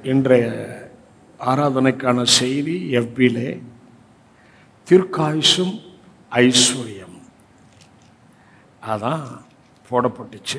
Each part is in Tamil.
இன்றைய ஆராதனைக்கான செய்தி எவ்விலே தீர்க்காயுசும் ஐஸ்வர்யம் அதான் போடப்பட்டுச்சு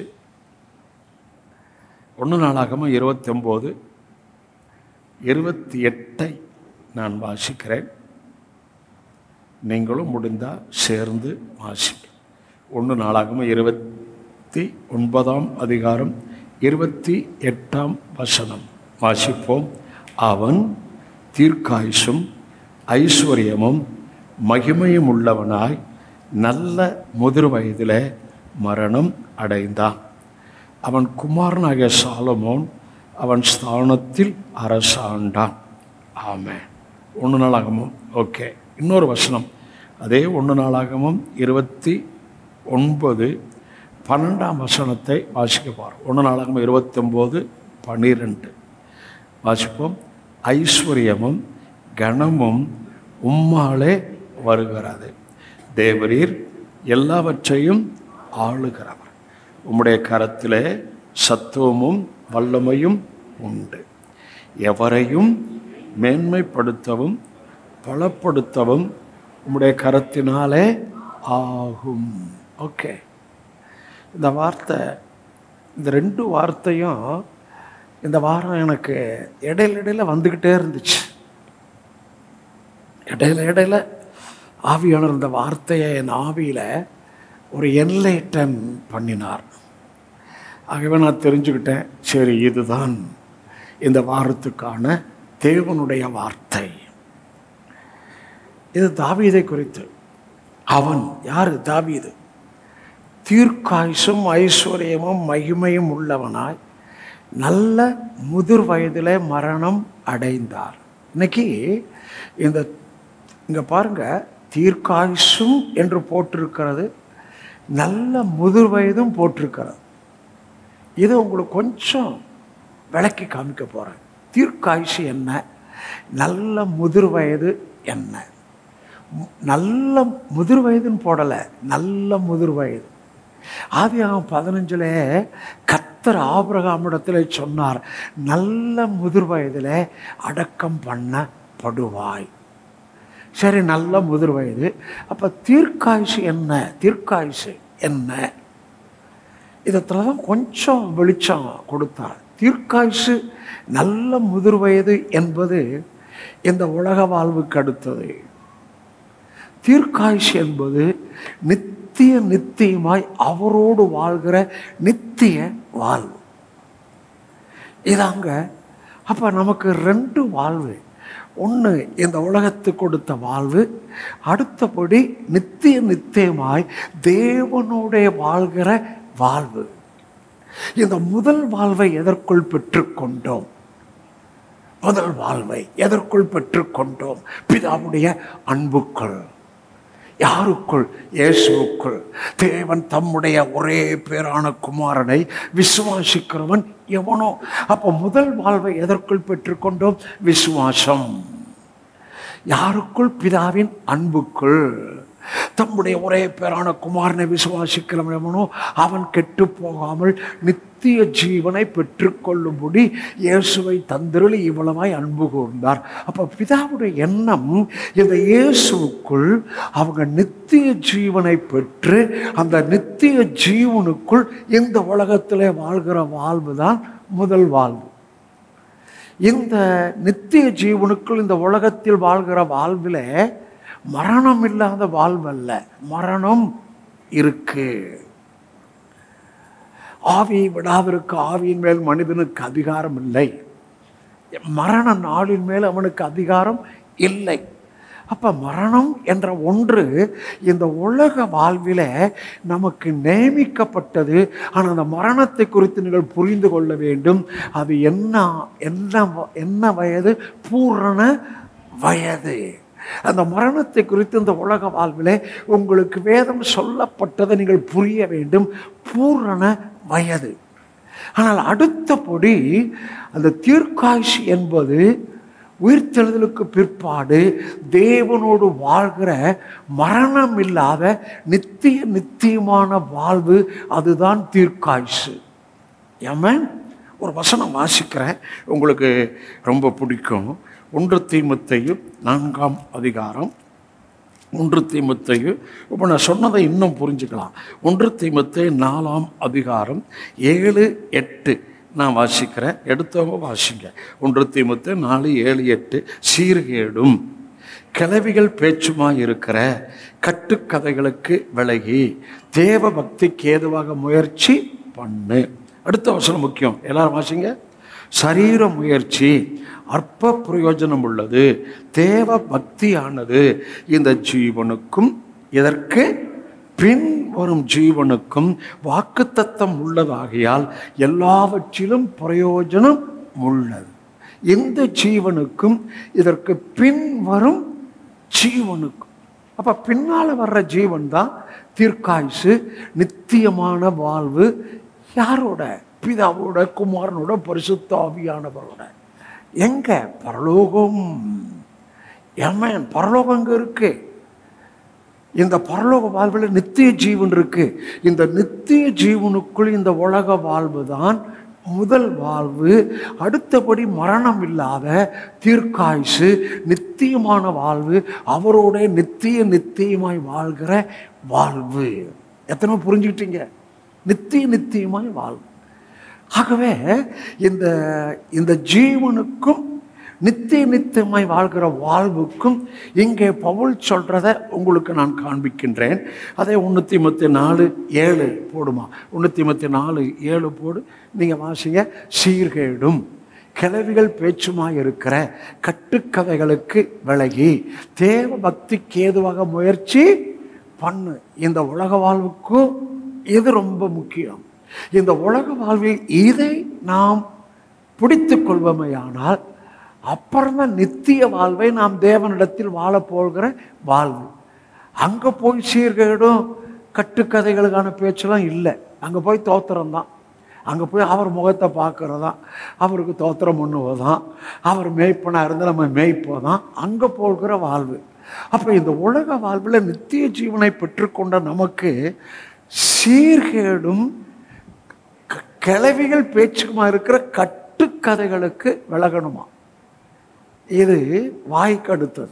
ஒன்று நாளாகம இருபத்தி ஒம்பது இருபத்தி எட்டை நான் வாசிக்கிறேன் நீங்களும் முடிந்தால் சேர்ந்து வாசிக்க ஒன்று நாளாகம இருபத்தி ஒன்பதாம் அதிகாரம் இருபத்தி எட்டாம் வசனம் வாசிப்போம் அவன் தீர்க்காயுசும் ஐஸ்வர்யமும் மகிமையும் உள்ளவனாய் நல்ல முதிர் வயதில் மரணம் அடைந்தான் அவன் குமாரனாகிய சாலமோன் அவன் ஸ்தானத்தில் அரசாண்டான் ஆமே ஒன்று நாளாகமும் ஓகே இன்னொரு வசனம் அதே ஒன்று நாளாகமும் இருபத்தி ஒன்பது பன்னெண்டாம் வசனத்தை வாசிக்க பார் ஒன்று நாளாகமும் இருபத்தொம்போது பன்னிரெண்டு வாசிப்போம் ஐஸ்வர்யமும் கனமும் உம்மாலே வருகிறது தேவரீர் எல்லாவற்றையும் ஆளுகிறவர் உம்முடைய கரத்திலே சத்துவமும் வல்லமையும் உண்டு எவரையும் மேன்மைப்படுத்தவும் பலப்படுத்தவும் உம்முடைய கரத்தினாலே ஆகும் ஓகே இந்த வார்த்தை இந்த ரெண்டு வார்த்தையும் இந்த வாரம் எனக்கு இடையில இடையில வந்துக்கிட்டே இருந்துச்சு இடையில இடையில ஆவியாளர் இந்த வார்த்தையை என் ஆவியில் ஒரு என்லைட்டன் பண்ணினார் ஆகவே நான் தெரிஞ்சுக்கிட்டேன் சரி இதுதான் இந்த வாரத்துக்கான தேவனுடைய வார்த்தை இது தாவீதை குறித்து அவன் யார் தாவீது தீர்க்காயுசும் ஐஸ்வர்யமும் மகிமையும் உள்ளவனாய் நல்ல முதிர் வயதில் மரணம் அடைந்தார் இன்னைக்கு இந்த இங்கே பாருங்க தீர்க்காயுசும் என்று போட்டிருக்கிறது நல்ல முதிர் வயதும் போட்டிருக்கிறது இது உங்களுக்கு கொஞ்சம் விளக்கி காமிக்க போகிறேன் தீர்க்காயுசு என்ன நல்ல முதிர் வயது என்ன நல்ல முதிர் வயதுன்னு போடலை நல்ல முதிர் வயது ஆதியாகம் பதினஞ்சில் கத்தர் ஆபிரகாமிடத்தில் சொன்னார் நல்ல முதிர் வயதில் அடக்கம் பண்ணப்படுவாய் சரி நல்ல முதிர் வயது அப்போ தீர்க்காயுசு என்ன தீர்க்காயுசு என்ன இதத்தில் தான் கொஞ்சம் வெளிச்சம் கொடுத்தார் தீர்க்காயுசு நல்ல முதிர் வயது என்பது இந்த உலக வாழ்வுக்கு அடுத்தது தீர்க்காயுசு என்பது நித்திய நித்தியமாய் அவரோடு வாழ்கிற நித்திய வாழ்வு இதாங்க அப்போ நமக்கு ரெண்டு வாழ்வு ஒன்று இந்த உலகத்துக்கு கொடுத்த வாழ்வு அடுத்தபடி நித்திய நித்தியமாய் தேவனுடைய வாழ்கிற வாழ்வு இந்த முதல் வாழ்வை எதற்குள் பெற்றுக்கொண்டோம் முதல் வாழ்வை எதற்குள் பெற்றுக்கொண்டோம் பிதாவுடைய அன்புக்குள் யாருக்குள் இயேசுக்குள் தேவன் தம்முடைய ஒரே பேரான குமாரனை விசுவாசிக்கிறவன் எவனோ அப்போ முதல் வாழ்வை எதற்குள் பெற்றுக்கொண்டோம் விசுவாசம் யாருக்குள் பிதாவின் அன்புக்குள் தம்முடைய ஒரே பேரான குமாரனை விசுவாசிக்கிறவன் எவனோ அவன் கெட்டு போகாமல் நித்திய ஜீவனை பெற்றுக்கொள்ளும்படி இயேசுவை தந்திரளி இவ்வளவாய் அன்பு கூர்ந்தார் அப்போ பிதாவுடைய எண்ணம் இந்த இயேசுக்குள் அவங்க நித்திய ஜீவனை பெற்று அந்த நித்திய ஜீவனுக்குள் இந்த உலகத்திலே வாழ்கிற வாழ்வு தான் முதல் வாழ்வு இந்த நித்திய ஜீவனுக்குள் இந்த உலகத்தில் வாழ்கிற வாழ்வில் மரணம் இல்லாத வாழ்வல்ல மரணம் இருக்கு ஆவியை விடாவிற்கு ஆவியின் மேல் மனிதனுக்கு அதிகாரம் இல்லை மரண நாளின் மேல் அவனுக்கு அதிகாரம் இல்லை அப்போ மரணம் என்ற ஒன்று இந்த உலக வாழ்வில் நமக்கு நியமிக்கப்பட்டது ஆனால் அந்த மரணத்தை குறித்து நீங்கள் புரிந்து கொள்ள வேண்டும் அது என்ன என்ன என்ன வயது பூரண வயது அந்த மரணத்தை குறித்து இந்த உலக வாழ்வில் உங்களுக்கு வேதம் சொல்லப்பட்டதை நீங்கள் புரிய வேண்டும் பூரண வயது ஆனால் அடுத்தபடி அந்த தீர்க்காய்ச்சி என்பது உயிர்த்தெழுதலுக்கு பிற்பாடு தேவனோடு வாழ்கிற மரணம் இல்லாத நித்திய நித்தியமான வாழ்வு அதுதான் தீர்க்காய்ச்சி ஏமன் ஒரு வசனம் வாசிக்கிறேன் உங்களுக்கு ரொம்ப பிடிக்கும் ஒன்று தீமத்தையு நான்காம் அதிகாரம் ஒன்று தீமத்தையு இப்போ நான் சொன்னதை இன்னும் புரிஞ்சுக்கலாம் ஒன்று தீமத்தை நாலாம் அதிகாரம் ஏழு எட்டு நான் வாசிக்கிறேன் எடுத்தவங்க வாசிங்க ஒன்று தீமத்தை நாலு ஏழு எட்டு சீர்கேடும் கிளவிகள் பேச்சுமாய் இருக்கிற கட்டுக்கதைகளுக்கு விலகி தேவ பக்திக்கு ஏதுவாக முயற்சி பண்ணு அடுத்த வசனம் முக்கியம் எல்லாரும் வாசிங்க சரீர முயற்சி அற்ப பிரயோஜனம் உள்ளது தேவ பக்தியானது இந்த ஜீவனுக்கும் இதற்கு பின் வரும் ஜீவனுக்கும் வாக்குத்தத்தம் உள்ளதாகியால் எல்லாவற்றிலும் பிரயோஜனம் உள்ளது இந்த ஜீவனுக்கும் இதற்கு பின் வரும் ஜீவனுக்கும் அப்ப பின்னால வர்ற ஜீவன் தான் தீர்க்காயுசு நித்தியமான வாழ்வு யாரோட பிதாவோட குமாரனோட பரிசுத்த ஆவியானவரோட எங்க பரலோகம் ஏமேன் பரலோகம் அங்க இருக்கு இந்த பரலோக வாழ்வில் நித்திய ஜீவன் இருக்கு இந்த நித்திய ஜீவனுக்குள் இந்த உலக வாழ்வு தான் முதல் வாழ்வு அடுத்தபடி மரணம் இல்லாத தீர்க்காயுசு நித்தியமான வாழ்வு அவரோட நித்திய நித்தியமாய் வாழ்கிற வாழ்வு எத்தனை புரிஞ்சுக்கிட்டீங்க நித்திய நித்தியமாய் வாழ்வு ஆகவே இந்த இந்த ஜீவனுக்கும் நித்திய நித்தியமாய் வாழ்கிற வாழ்வுக்கும் இங்கே பவுல் சொல்றத உங்களுக்கு நான் காண்பிக்கின்றேன் அதை உன்னூற்றி முப்பத்தி நாலு ஏழு போடுமா உன்னூற்றி முப்பத்தி நாலு ஏழு போடு நீங்கள் வாசிங்க சீர்கேடும் கிளவிகள் பேச்சுமாய் இருக்கிற கட்டுக்கதைகளுக்கு விலகி தேவ பக்திக்கு ஏதுவாக முயற்சி பண்ணு இந்த உலக வாழ்வுக்கும் இது ரொம்ப முக்கியம் இந்த உலக வாழ்வில் இதை நாம் பிடித்து கொள்வோமையானால் அப்புறம்தான் நித்திய வாழ்வை நாம் தேவனிடத்தில் வாழப் போகிற வாழ்வு அங்கே போய் சீர்கேடும் கட்டுக்கதைகளுக்கான பேச்செல்லாம் இல்லை அங்கே போய் தோத்திரம் தான் அங்கே போய் அவர் முகத்தை பார்க்கறதான் அவருக்கு தோத்திரம் பண்ணுவதான் அவர் மேய்ப்பனாக இருந்து நம்ம மேய்ப்போதான் அங்கே போகிற வாழ்வு அப்போ இந்த உலக வாழ்வில் நித்திய ஜீவனை பெற்றுக்கொண்ட நமக்கு சீர்கேடும் க- கிளவிகள் பேச்சுக்குமா இருக்கிற கட்டுக்கதைகளுக்கு விலகணுமா இது வாய்க்கு அடுத்தது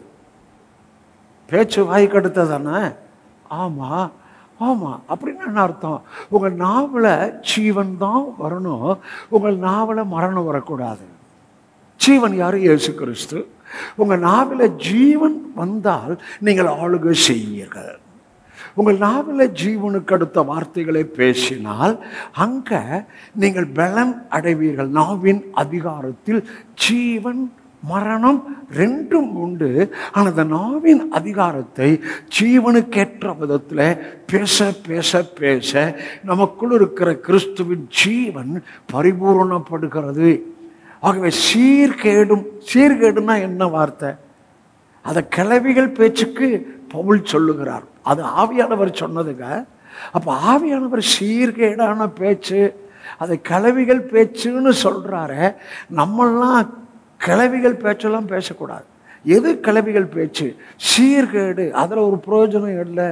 பேச்சு வாய்க்கு அடுத்ததானே ஆமாம் ஆமாம் அப்படின்னு என்ன அர்த்தம் உங்கள் நாவல ஜீவன் தான் வரணும் உங்கள் நாவல மரணம் வரக்கூடாது ஜீவன் யாரு இயேசு கிறிஸ்து உங்கள் நாவில ஜீவன் வந்தால் நீங்கள் ஆளுகை செய்வீர்கள் உங்கள் நாவில ஜீவனுக்கு அடுத்த வார்த்தைகளை பேசினால் அங்க நீங்கள் பலன் அடைவீர்கள் நாவின் அதிகாரத்தில் ஜீவன் மரணம் ரெண்டும் உண்டு ஆனால் அந்த நாவின் அதிகாரத்தை ஜீவனுக்கேற்ற விதத்தில் பேச பேச பேச நமக்குள் இருக்கிற கிறிஸ்துவின் ஜீவன் பரிபூரணப்படுகிறது ஆகவே சீர்கேடும் சீர்கேடுனா என்ன வார்த்தை அதை கிளவிகள் பேச்சுக்கு பவுல் சொல்லுகிறார் அது ஆவியானவர் சொன்னதுங்க அப்போ ஆவியானவர் சீர்கேடான பேச்சு அதை கிளவிகள் பேச்சுன்னு சொல்கிறாரு நம்மெல்லாம் கிளவிகள் பேச்செல்லாம் பேசக்கூடாது எது கிளவிகள் பேச்சு சீர்கேடு அதில் ஒரு பிரயோஜனம் இல்லை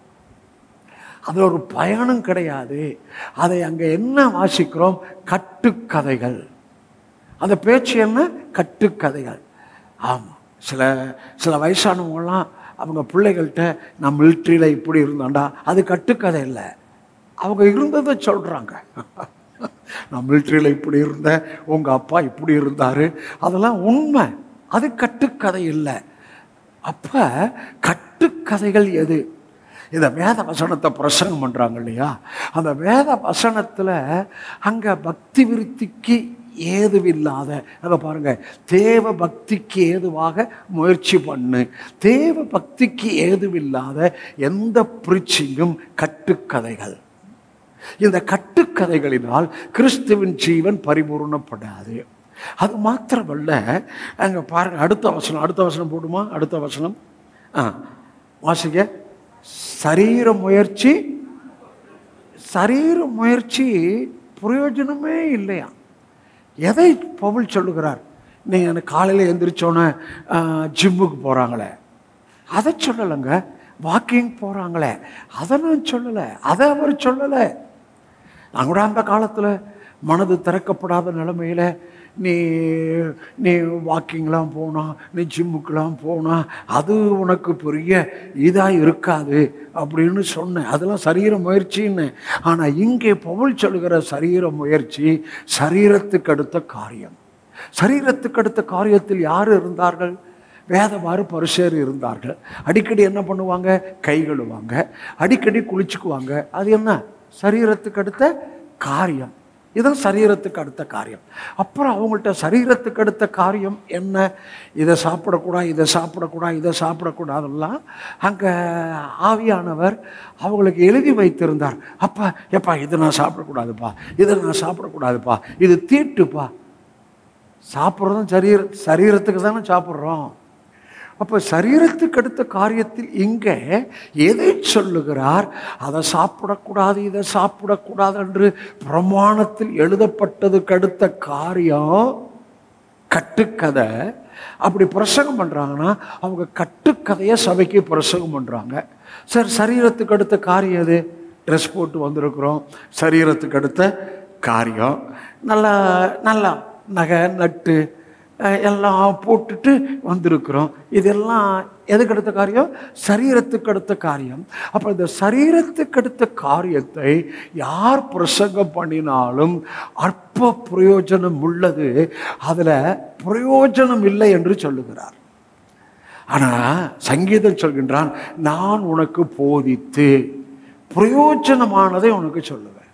அதில் ஒரு பயணம் கிடையாது அதை அங்கே என்ன வாசிக்கிறோம் கட்டுக்கதைகள் அந்த பேச்சு என்ன கட்டுக்கதைகள் ஆமாம் சில சில வயசானவங்கலாம் அவங்க பிள்ளைகள்கிட்ட நான் மிலிட்ரியில் இப்படி இருந்தேன்டா அது கட்டுக்கதை இல்லை அவங்க இருந்ததை சொல்கிறாங்க நான் மிலிட்ரியில் இப்படி இருந்தேன் உங்கள் அப்பா இப்படி இருந்தார் அதெல்லாம் உண்மை அது கட்டுக்கதை இல்லை அப்போ கட்டுக்கதைகள் எது இந்த வேத வசனத்தை பிரசங்கம் பண்ணுறாங்க இல்லையா அந்த வேத வசனத்தில் அங்கே பக்தி விருத்திக்கு ஏதுவில்லாத அங்கே பாருங்க தேவ பக்திக்கு ஏதுவாக முயற்சி பண்ணு தேவ பக்திக்கு ஏதுவில்லாத எந்த பிரீச்சிங்கும் கட்டுக்கதைகள் இந்த கட்டுக்கதைகளினால் கிறிஸ்துவின் ஜீவன் பரிபூர்ணப்படாது அது மாத்திரமல்ல அங்கே பாருங்க அடுத்த வசனம் அடுத்த வசனம் போடுமா அடுத்த வசனம் ஆ வாசிக்க சரீர முயற்சி சரீர முயற்சி பிரயோஜனமே இல்லையா எதை பவுல் சொல்லுகிறார் நீங்கள் எனக்கு காலையில் எந்திரிச்சோன்னே ஜிம்முக்கு போகிறாங்களே அதை சொல்லலைங்க வாக்கிங் போகிறாங்களே அதை நான் சொல்லலை அதை அவர் சொல்லலை நான் கூட அந்த காலத்தில் மனது திறக்கப்படாத நிலைமையில நீ நீ வாக்கிங்லாம் போனா நீ ஜிம்முக்கெலாம் போனா அது உனக்கு பெரிய இதாக இருக்காது அப்படின்னு சொன்னேன் அதெல்லாம் சரீர முயற்சின்னு ஆனால் இங்கே பவுல் சொல்கிற சரீர முயற்சி சரீரத்துக்கு அடுத்த காரியம் சரீரத்துக்கு அடுத்த காரியத்தில் யார் இருந்தார்கள் வேதமாறு பரிசேர் இருந்தார்கள் அடிக்கடி என்ன பண்ணுவாங்க கை கழுவாங்க அடிக்கடி குளிச்சுக்குவாங்க அது என்ன சரீரத்துக்கு அடுத்த காரியம் இதுதான் சரீரத்துக்கு அடுத்த காரியம் அப்புறம் அவங்கள்ட்ட சரீரத்துக்கு அடுத்த காரியம் என்ன இதை சாப்பிடக்கூடாது இதை சாப்பிடக்கூடாது இதை சாப்பிடக்கூடாதெல்லாம் அங்கே ஆவியானவர் அவங்களுக்கு எழுதி வைத்திருந்தார் அப்பா எப்பா இதை நான் சாப்பிடக்கூடாதுப்பா இதை நான் சாப்பிடக்கூடாதுப்பா இது தீட்டுப்பா சாப்பிட்றதும் சரீர சரீரத்துக்கு தானே சாப்பிட்றோம் அப்போ சரீரத்துக்கு அடுத்த காரியத்தில் இங்கே எதை சொல்லுகிறார் அதை சாப்பிடக்கூடாது இதை சாப்பிடக்கூடாது என்று பிரமாணத்தில் எழுதப்பட்டதுக்கு அடுத்த காரியம் கட்டுக்கதை அப்படி பிரசங்கம் பண்ணுறாங்கன்னா அவங்க கட்டுக்கதையை சபைக்கு பிரசங்கம் பண்ணுறாங்க சார் சரீரத்துக்கு அடுத்த காரியம் எது ட்ரெஸ் போட்டு வந்திருக்கிறோம் சரீரத்துக்கு அடுத்த காரியம் நல்லா நல்லா நகை நட்டு அஹ், எல்லாம் போட்டுட்டு வந்திருக்கிறோம் இதெல்லாம் எதுக்கு அடுத்த காரியம் சரீரத்துக்கு அடுத்த காரியம் அப்போ இந்த சரீரத்துக்கு அடுத்த காரியத்தை யார் பிரசங்கம் பண்ணினாலும் அற்ப பிரயோஜனம் உள்ளது அதில் பிரயோஜனம் இல்லை என்று சொல்லுகிறார் ஆனால் சங்கீதம் சொல்கின்றான் நான் உனக்கு போதித்து பிரயோஜனமானதை உனக்கு சொல்லுவேன்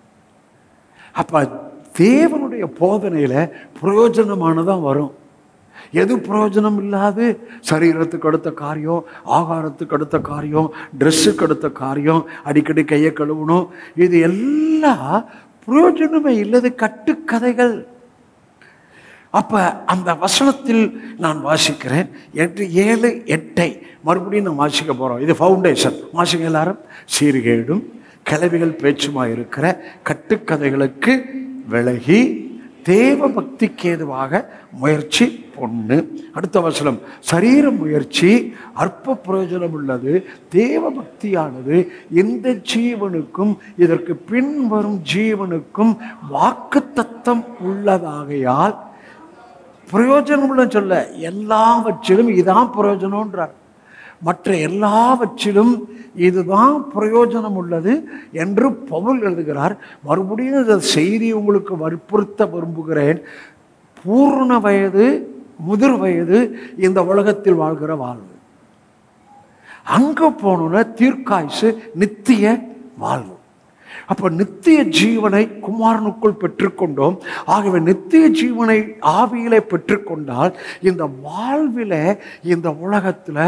அப்ப தேவனுடைய போதனையில பிரயோஜனமானதான் வரும் எது பிரயோஜனம் இல்லாது சரீரத்துக்கு அடுத்த காரியம் ஆகாரத்துக்கு அடுத்த காரியம் ட்ரெஸ்ஸுக்கு அடுத்த காரியம் அடிக்கடி கையை கழுவணும் இது எல்லாம் பிரயோஜனமே இல்லது கட்டுக்கதைகள் அப்ப அந்த வசனத்தில் நான் வாசிக்கிறேன் எட்டு ஏழு எட்டை மறுபடியும் நான் வாசிக்க போறோம் இது ஃபவுண்டேஷன் வாசிங்க எல்லாரும் சீர்கேடும் கிளவிகள் பேச்சுமா இருக்கிற கட்டுக்கதைகளுக்கு விலகி தேவ பக்திக்கு ஏதுவாக முயற்சி பொண்ணு அடுத்த வசனம் சரீர முயற்சி அற்ப பிரயோஜனம் உள்ளது தேவ பக்தியானது இந்த ஜீவனுக்கும் இதற்கு பின்வரும் ஜீவனுக்கும் வாக்குத்தத்தம் உள்ளதாகையால் பிரயோஜனம்னு சொல்ல எல்லாவற்றிலும் இதான் பிரயோஜனம்ன்றார் மற்ற எல்லாவற்றிலும் இதுதான் பிரயோஜனம் உள்ளது என்று பவுல் எழுதுகிறார் மறுபடியும் இந்த செய்தி உங்களுக்கு வற்புறுத்த விரும்புகிறேன் பூர்ண வயது முதிர் வயது இந்த உலகத்தில் வாழ்கிற வாழ்வு அங்க போனோன்னா தீர்க்காயுசு நித்திய வாழ்வு அப்போ நித்திய ஜீவனை குமாரனுக்குள் பெற்றுக்கொண்டோம் ஆகவே நித்திய ஜீவனை ஆவியிலே பெற்றுக்கொண்டால் இந்த வாழ்வில இந்த உலகத்தில்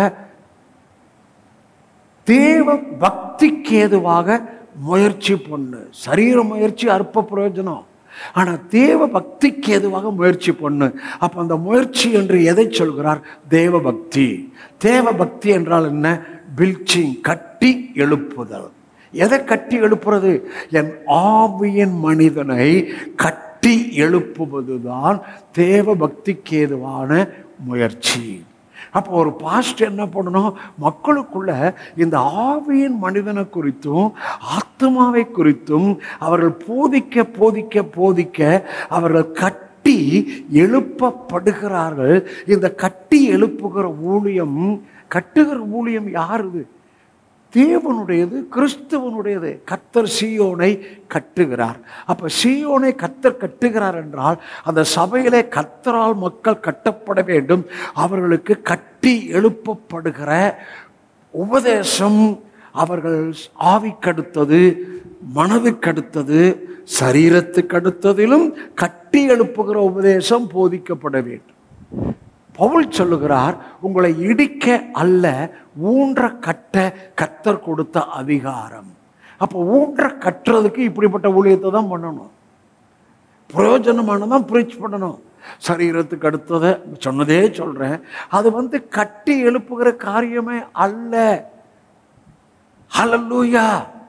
தேவ பக்திக்கு ஏதுவாக முயற்சி பண்ணு சரீர முயற்சி அற்ப பிரயோஜனம் ஆனால் தேவ பக்திக்கு ஏதுவாக முயற்சி பண்ணு அப்போ அந்த முயற்சி என்று எதை சொல்கிறார் தேவ பக்தி தேவ பக்தி என்றால் என்ன பில்ச்சிங் கட்டி எழுப்புதல் எதை கட்டி எழுப்புறது என் ஆவியின் மனிதனை கட்டி எழுப்புவதுதான் தேவ பக்திக்கு ஏதுவான முயற்சி அப்போ ஒரு பாஸ்ட் என்ன பண்ணணும் மக்களுக்குள்ள இந்த ஆவியின் மனிதனை குறித்தும் ஆத்மாவை குறித்தும் அவர்கள் போதிக்க போதிக்க போதிக்க அவர்கள் கட்டி எழுப்பப்படுகிறார்கள் இந்த கட்டி எழுப்புகிற ஊழியம் கட்டுகிற ஊழியம் யாருது தேவனுடையது கிறிஸ்துவனுடையது கத்தர் சீயோனை கட்டுகிறார் அப்ப சீயோனை கத்தர் கட்டுகிறார் என்றால் அந்த சபையிலே கத்தரால் மக்கள் கட்டப்பட வேண்டும் அவர்களுக்கு கட்டி எழுப்பப்படுகிற உபதேசம் அவர்கள் ஆவிக்கடுத்தது மனதுக்கடுத்தது சரீரத்துக்கடுத்ததிலும் கட்டி எழுப்புகிற உபதேசம் போதிக்கப்பட வேண்டும் பவுல் சொல்லுகிறார் உங்களை இடிக்க அல்ல ஊன்ற கட்ட கத்தர் கொடுத்த அதிகாரம் அப்போ ஊன்ற கட்டுறதுக்கு இப்படிப்பட்ட ஊழியத்தை தான் பண்ணணும் பிரயோஜனமானதான் ப்ரீச் பண்ணணும் சரீரத்துக்கு அடுத்ததை சொன்னதே சொல்றேன் அது வந்து கட்டி எழுப்புகிற காரியமே அல்ல ஹalleluya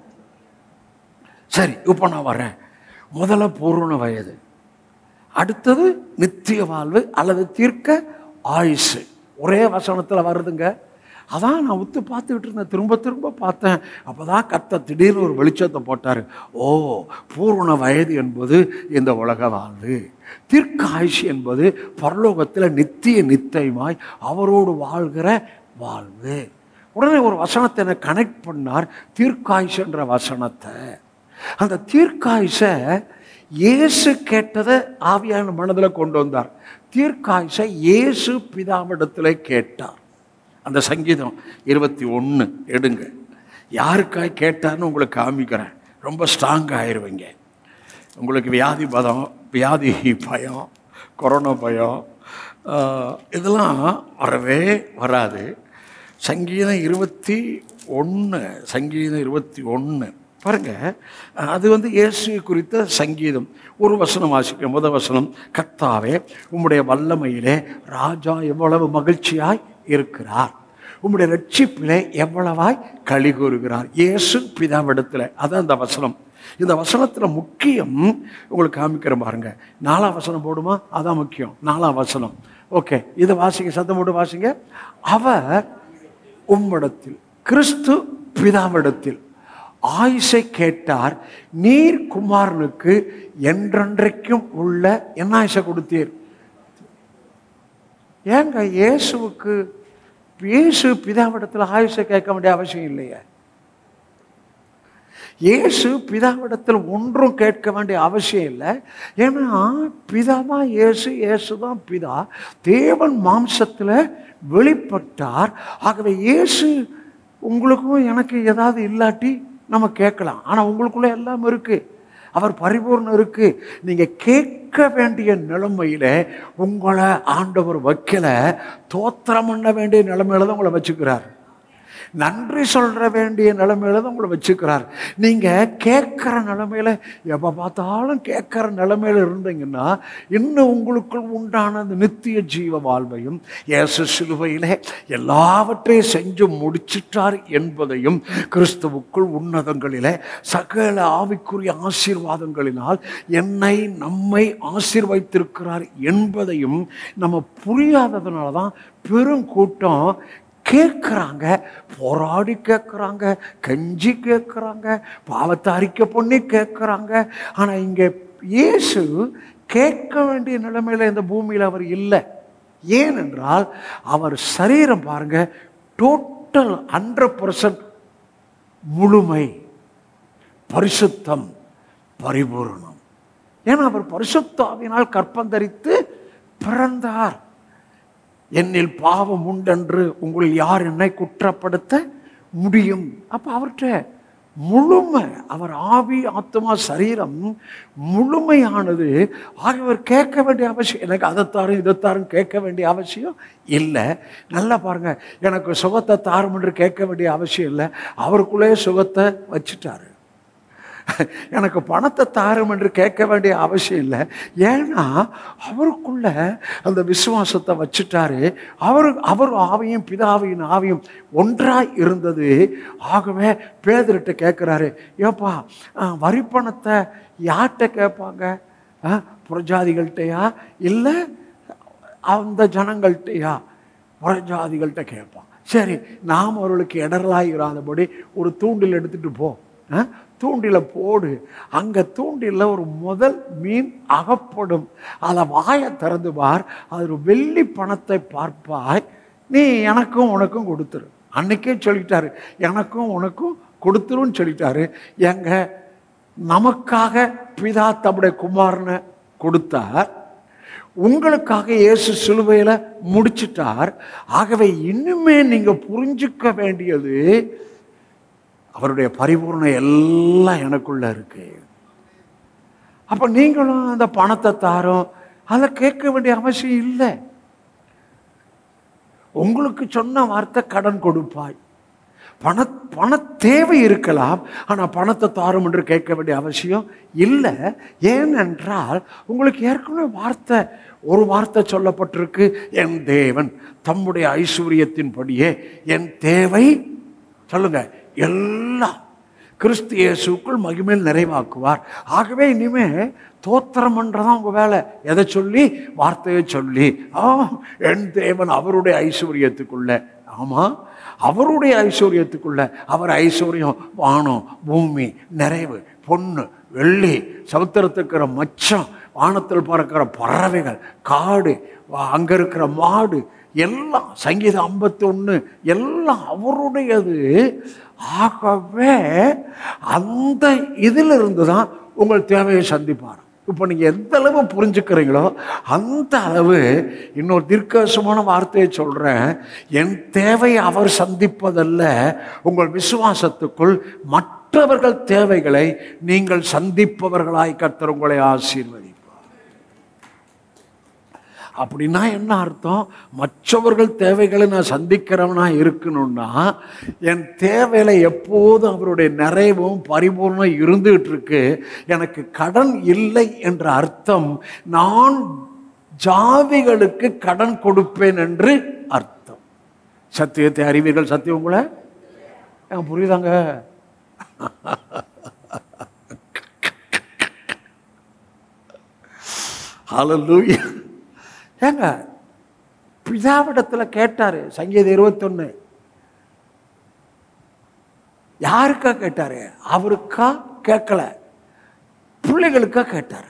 சரி இப்போ நான் வரேன் முதல்ல பூர்ண வயது அடுத்தது நித்திய வாழ்வு அல்லது தீர்க்க ஆயுசு ஒரே வசனத்தில் வருதுங்க அதான் நான் உத்து பார்த்துக்கிட்டு இருந்தேன் திரும்ப திரும்ப பார்த்தேன் அப்போ தான் கத்த திடீர்னு ஒரு வெளிச்சத்தை போட்டார் ஓ பூர்ண வயது என்பது இந்த உலக வாழ்வு தீர்க்காயுஷ் என்பது பரலோகத்தில் நித்திய நித்தியமாய் அவரோடு வாழ்கிற வாழ்வு உடனே ஒரு வசனத்தை என்ன கனெக்ட் பண்ணார் தீர்க்காயுஷன்ற வசனத்தை அந்த தீர்க்காயுஷை இயேசு கேட்டதை ஆவியான மனதில் கொண்டு வந்தார் தீர்க்காயுஷை இயேசு பிதாவிடத்தில் கேட்டார் அந்த சங்கீதம் இருபத்தி ஒன்று எடுங்க யாருக்காய் கேட்டார்னு உங்களுக்கு காமிக்கிறேன் ரொம்ப ஸ்ட்ராங் ஆயிடுவீங்க உங்களுக்கு வியாதி பதம் வியாதி பயம் கொரோனா பயம் ஆஹ், இதெல்லாம் வரவே வராது சங்கீதம் இருபத்தி ஒன்று சங்கீதம் இருபத்தி ஒன்று பாருங்க அது வந்து இயேசு குறித்த சங்கீதம் ஒரு வசனம் வாசிக்க முத வசனம் கர்த்தாவே உம்முடைய வல்லமையிலே ராஜா எவ்வளவு மகிழ்ச்சியாய் இருக்கிறார் உம்முடைய ரட்சிப்பிலே எவ்வளவாய் களி கூறுகிறார் இயேசு பிதாவிடத்தில் அதான் அந்த வசனம் இந்த வசனத்தில் முக்கியம் உங்களுக்கு காமிக்கிற பாருங்க நாலாம் வசனம் போடுமா அதான் முக்கியம் நாலாம் வசனம் ஓகே இதை வாசிங்க சத்தம் போட்டு வாசிங்க அவர் உம்மிடத்தில் கிறிஸ்து பிதாவிடத்தில் ஆயுசை கேட்டார் நீர் குமாரனுக்கு என்றென்றைக்கும் உள்ள என்ன ஆயுசை கொடுத்தீர் ஏங்க இயேசுவுக்கு இயேசு பிதாவிடத்தில் ஆயுசை கேட்க வேண்டிய அவசியம் இல்லையே இயேசு பிதாவிடத்தில் ஒன்றும் கேட்க வேண்டிய அவசியம் இல்லை ஏன்னா பிதா தான் இயேசு இயேசு தான் பிதா தேவன் மாம்சத்தில் வெளிப்பட்டார் ஆகவே இயேசு உங்களுக்கும் எனக்கு ஏதாவது இல்லாட்டி நம்ம கேட்கலாம் ஆனால் உங்களுக்குள்ள எல்லாம் இருக்கு அவர் பரிபூர்ணம் இருக்கு நீங்க கேட்க வேண்டிய நிலைமையில உங்களை ஆண்டவர் வைக்கல தோத்திரம் பண்ண வேண்டிய நிலைமையில தான் உங்களை வச்சுக்கிறார் நன்றி சொல்ற வேண்டிய நிலைமையில தான் உங்களை வச்சுக்கிறார் நீங்க கேட்குற நிலைமையில எப்போ பார்த்தாலும் கேட்குற நிலைமையில இருந்தீங்கன்னா இன்னும் உங்களுக்குள் உண்டான அந்த நித்திய ஜீவ வாழ்வையும் இயேசு சிலுவையிலே எல்லாவற்றையும் செஞ்சு முடிச்சிட்டார் என்பதையும் கிறிஸ்துவுக்குள் உன்னதங்களிலே சகல ஆவிக்குரிய ஆசீர்வாதங்களினால் என்னை நம்மை ஆசீர்வைத்திருக்கிறார் என்பதையும் நம்ம புரியாததுனால தான் பெரும் கூட்டம் கேட்குறாங்க போராடி கேட்குறாங்க கெஞ்சி கேட்குறாங்க பாவத்தை அறிக்கை பண்ணி கேட்குறாங்க ஆனால் இங்கே இயேசு கேட்க வேண்டிய நிலைமையில் இந்த பூமியில் அவர் இல்லை ஏனென்றால் அவர் சரீரம் பாருங்க டோட்டல் ஹண்ட்ரட் பர்சன்ட் முழுமை பரிசுத்தம் பரிபூரணம் ஏன்னா அவர் பரிசுத்தாவினால் கற்பந்தரித்து பிறந்தார் என்னில் பாவம் உண்டென்று உங்களில் யார் என்னை குற்றப்படுத்த முடியும் அப்ப அவர்கிட்ட முழுமை அவர் ஆவி ஆத்மா சரீரம் முழுமையானது ஆகியவர் கேட்க வேண்டிய அவசியம் எனக்கு அதைத்தாரும் இதைத்தாரும் கேட்க வேண்டிய அவசியம் இல்லை நல்லா பாருங்க எனக்கு சுகத்தை தாரும் என்று கேட்க வேண்டிய அவசியம் இல்லை அவருக்குள்ளே சுகத்தை வச்சுட்டாரு எனக்கு பணத்தை தாரும் என்று கேட்க வேண்டிய அவசியம் இல்லை ஏன்னா அவருக்குள்ள அந்த விசுவாசத்தை வச்சுட்டாரு அவர் அவர் ஆவியும் பிதாவின் ஆவியும் ஒன்றாய் இருந்தது ஆகவே பேதர்கிட்ட கேட்குறாரு ஏப்பா அஹ், வரி பணத்தை யார்கிட்ட கேட்பாங்க அஹ், புறஜாதிகள்கிட்டயா இல்லை அந்த ஜனங்கள்கிட்டயா புறஜாதிகள்கிட்ட கேட்பான் சரி நாம் அவர்களுக்கு இடரலாய் இராதபடி ஒரு தூண்டில் எடுத்துட்டு போ அஹ், தூண்டில போடு அங்க தூண்டில ஒரு முதல் மீன் அகப்படும் அதை வாயை திறந்து பார் அது ஒரு வெள்ளி பணத்தை பார்ப்பாய் நீ எனக்கும் உனக்கும் கொடுத்துரு அன்னைக்கே சொல்லிட்டாரு எனக்கும் உனக்கும் கொடுத்துருன்னு சொல்லிட்டாரு எங்க நமக்காக பிதா தம்முடைய குமாரனை கொடுத்தார் உங்களுக்காக இயேசு சிலுவையில் முடிச்சிட்டார் ஆகவே இன்னுமே நீங்க புரிஞ்சுக்க வேண்டியது அவருடைய பரிபூர்ணம் எல்லாம் எனக்குள்ள இருக்கு அப்ப நீங்களும் அந்த பணத்தை தாரோம் அதை கேட்க வேண்டிய அவசியம் இல்லை உங்களுக்கு சொன்ன வார்த்தை கடன் கொடுப்பாய் பண பண தேவை இருக்கலாம் ஆனால் பணத்தை தாரும் என்று கேட்க வேண்டிய அவசியம் இல்லை ஏனென்றால் உங்களுக்கு ஏற்கனவே வார்த்தை ஒரு வார்த்தை சொல்லப்பட்டிருக்கு என் தேவன் தம்முடைய ஐஸ்வர்யத்தின்படியே என் தேவை சொல்லுங்க எல்லாம் கிறிஸ்து இயேசுக்குள் மகிமையில் நிறைவாக்குவார் ஆகவே இனிமே தோத்திரம் பண்றதான் உங்க வேலை எதை சொல்லி வார்த்தையை சொல்லி ஆ என் தேவன் அவருடைய ஐஸ்வர்யத்துக்குள்ள ஆமாம் அவருடைய ஐஸ்வர்யத்துக்குள்ள அவர் ஐஸ்வர்யம் வானம் பூமி நிறைவு பொண்ணு வெள்ளி சமுத்திரத்துக்கு இருக்கிற மச்சம் வானத்தில் பறக்கிற பறவைகள் காடு வா- அங்க இருக்கிற மாடு எல்லாம் சங்கீதம் ஐம்பத்தி ஒன்று எல்லாம் அவருடையது ஆகவே அந்த இதிலிருந்து தான் உங்கள் தேவையை சந்திப்பார் இப்போ நீங்கள் எந்த அளவு புரிஞ்சுக்கிறீங்களோ அந்த அளவு இன்னொரு தீர்க்கசமான வார்த்தையை சொல்கிறேன் என் தேவையை அவர் சந்திப்பதல்ல உங்கள் விசுவாசத்துக்குள் மற்றவர்கள் தேவைகளை நீங்கள் சந்திப்பவர்களாய் கர்த்தர் உங்களை ஆசீர்வதிப்பார் அப்படின்னா என்ன அர்த்தம் மற்றவர்கள் தேவைகளை நான் சந்திக்கிறவனா இருக்கணும்னா என் தேவையில எப்போதும் அவருடைய நிறைவும் பரிபூர்ணம் இருந்துகிட்டு இருக்கு எனக்கு கடன் இல்லை என்ற அர்த்தம் நான் ஜாதிகளுக்கு கடன் கொடுப்பேன் என்று அர்த்தம் சத்தியத்தை அறிவீர்கள் சத்தியம் உங்களை ஏன் புரியுதாங்க ஹalleluya ஏங்க பிதாவிடத்தில் கேட்டாரு சங்கீதம் இருபத்தொன்னு யாருக்கா கேட்டாரு அவருக்கா கேட்கல பிள்ளைகளுக்கா கேட்டாரு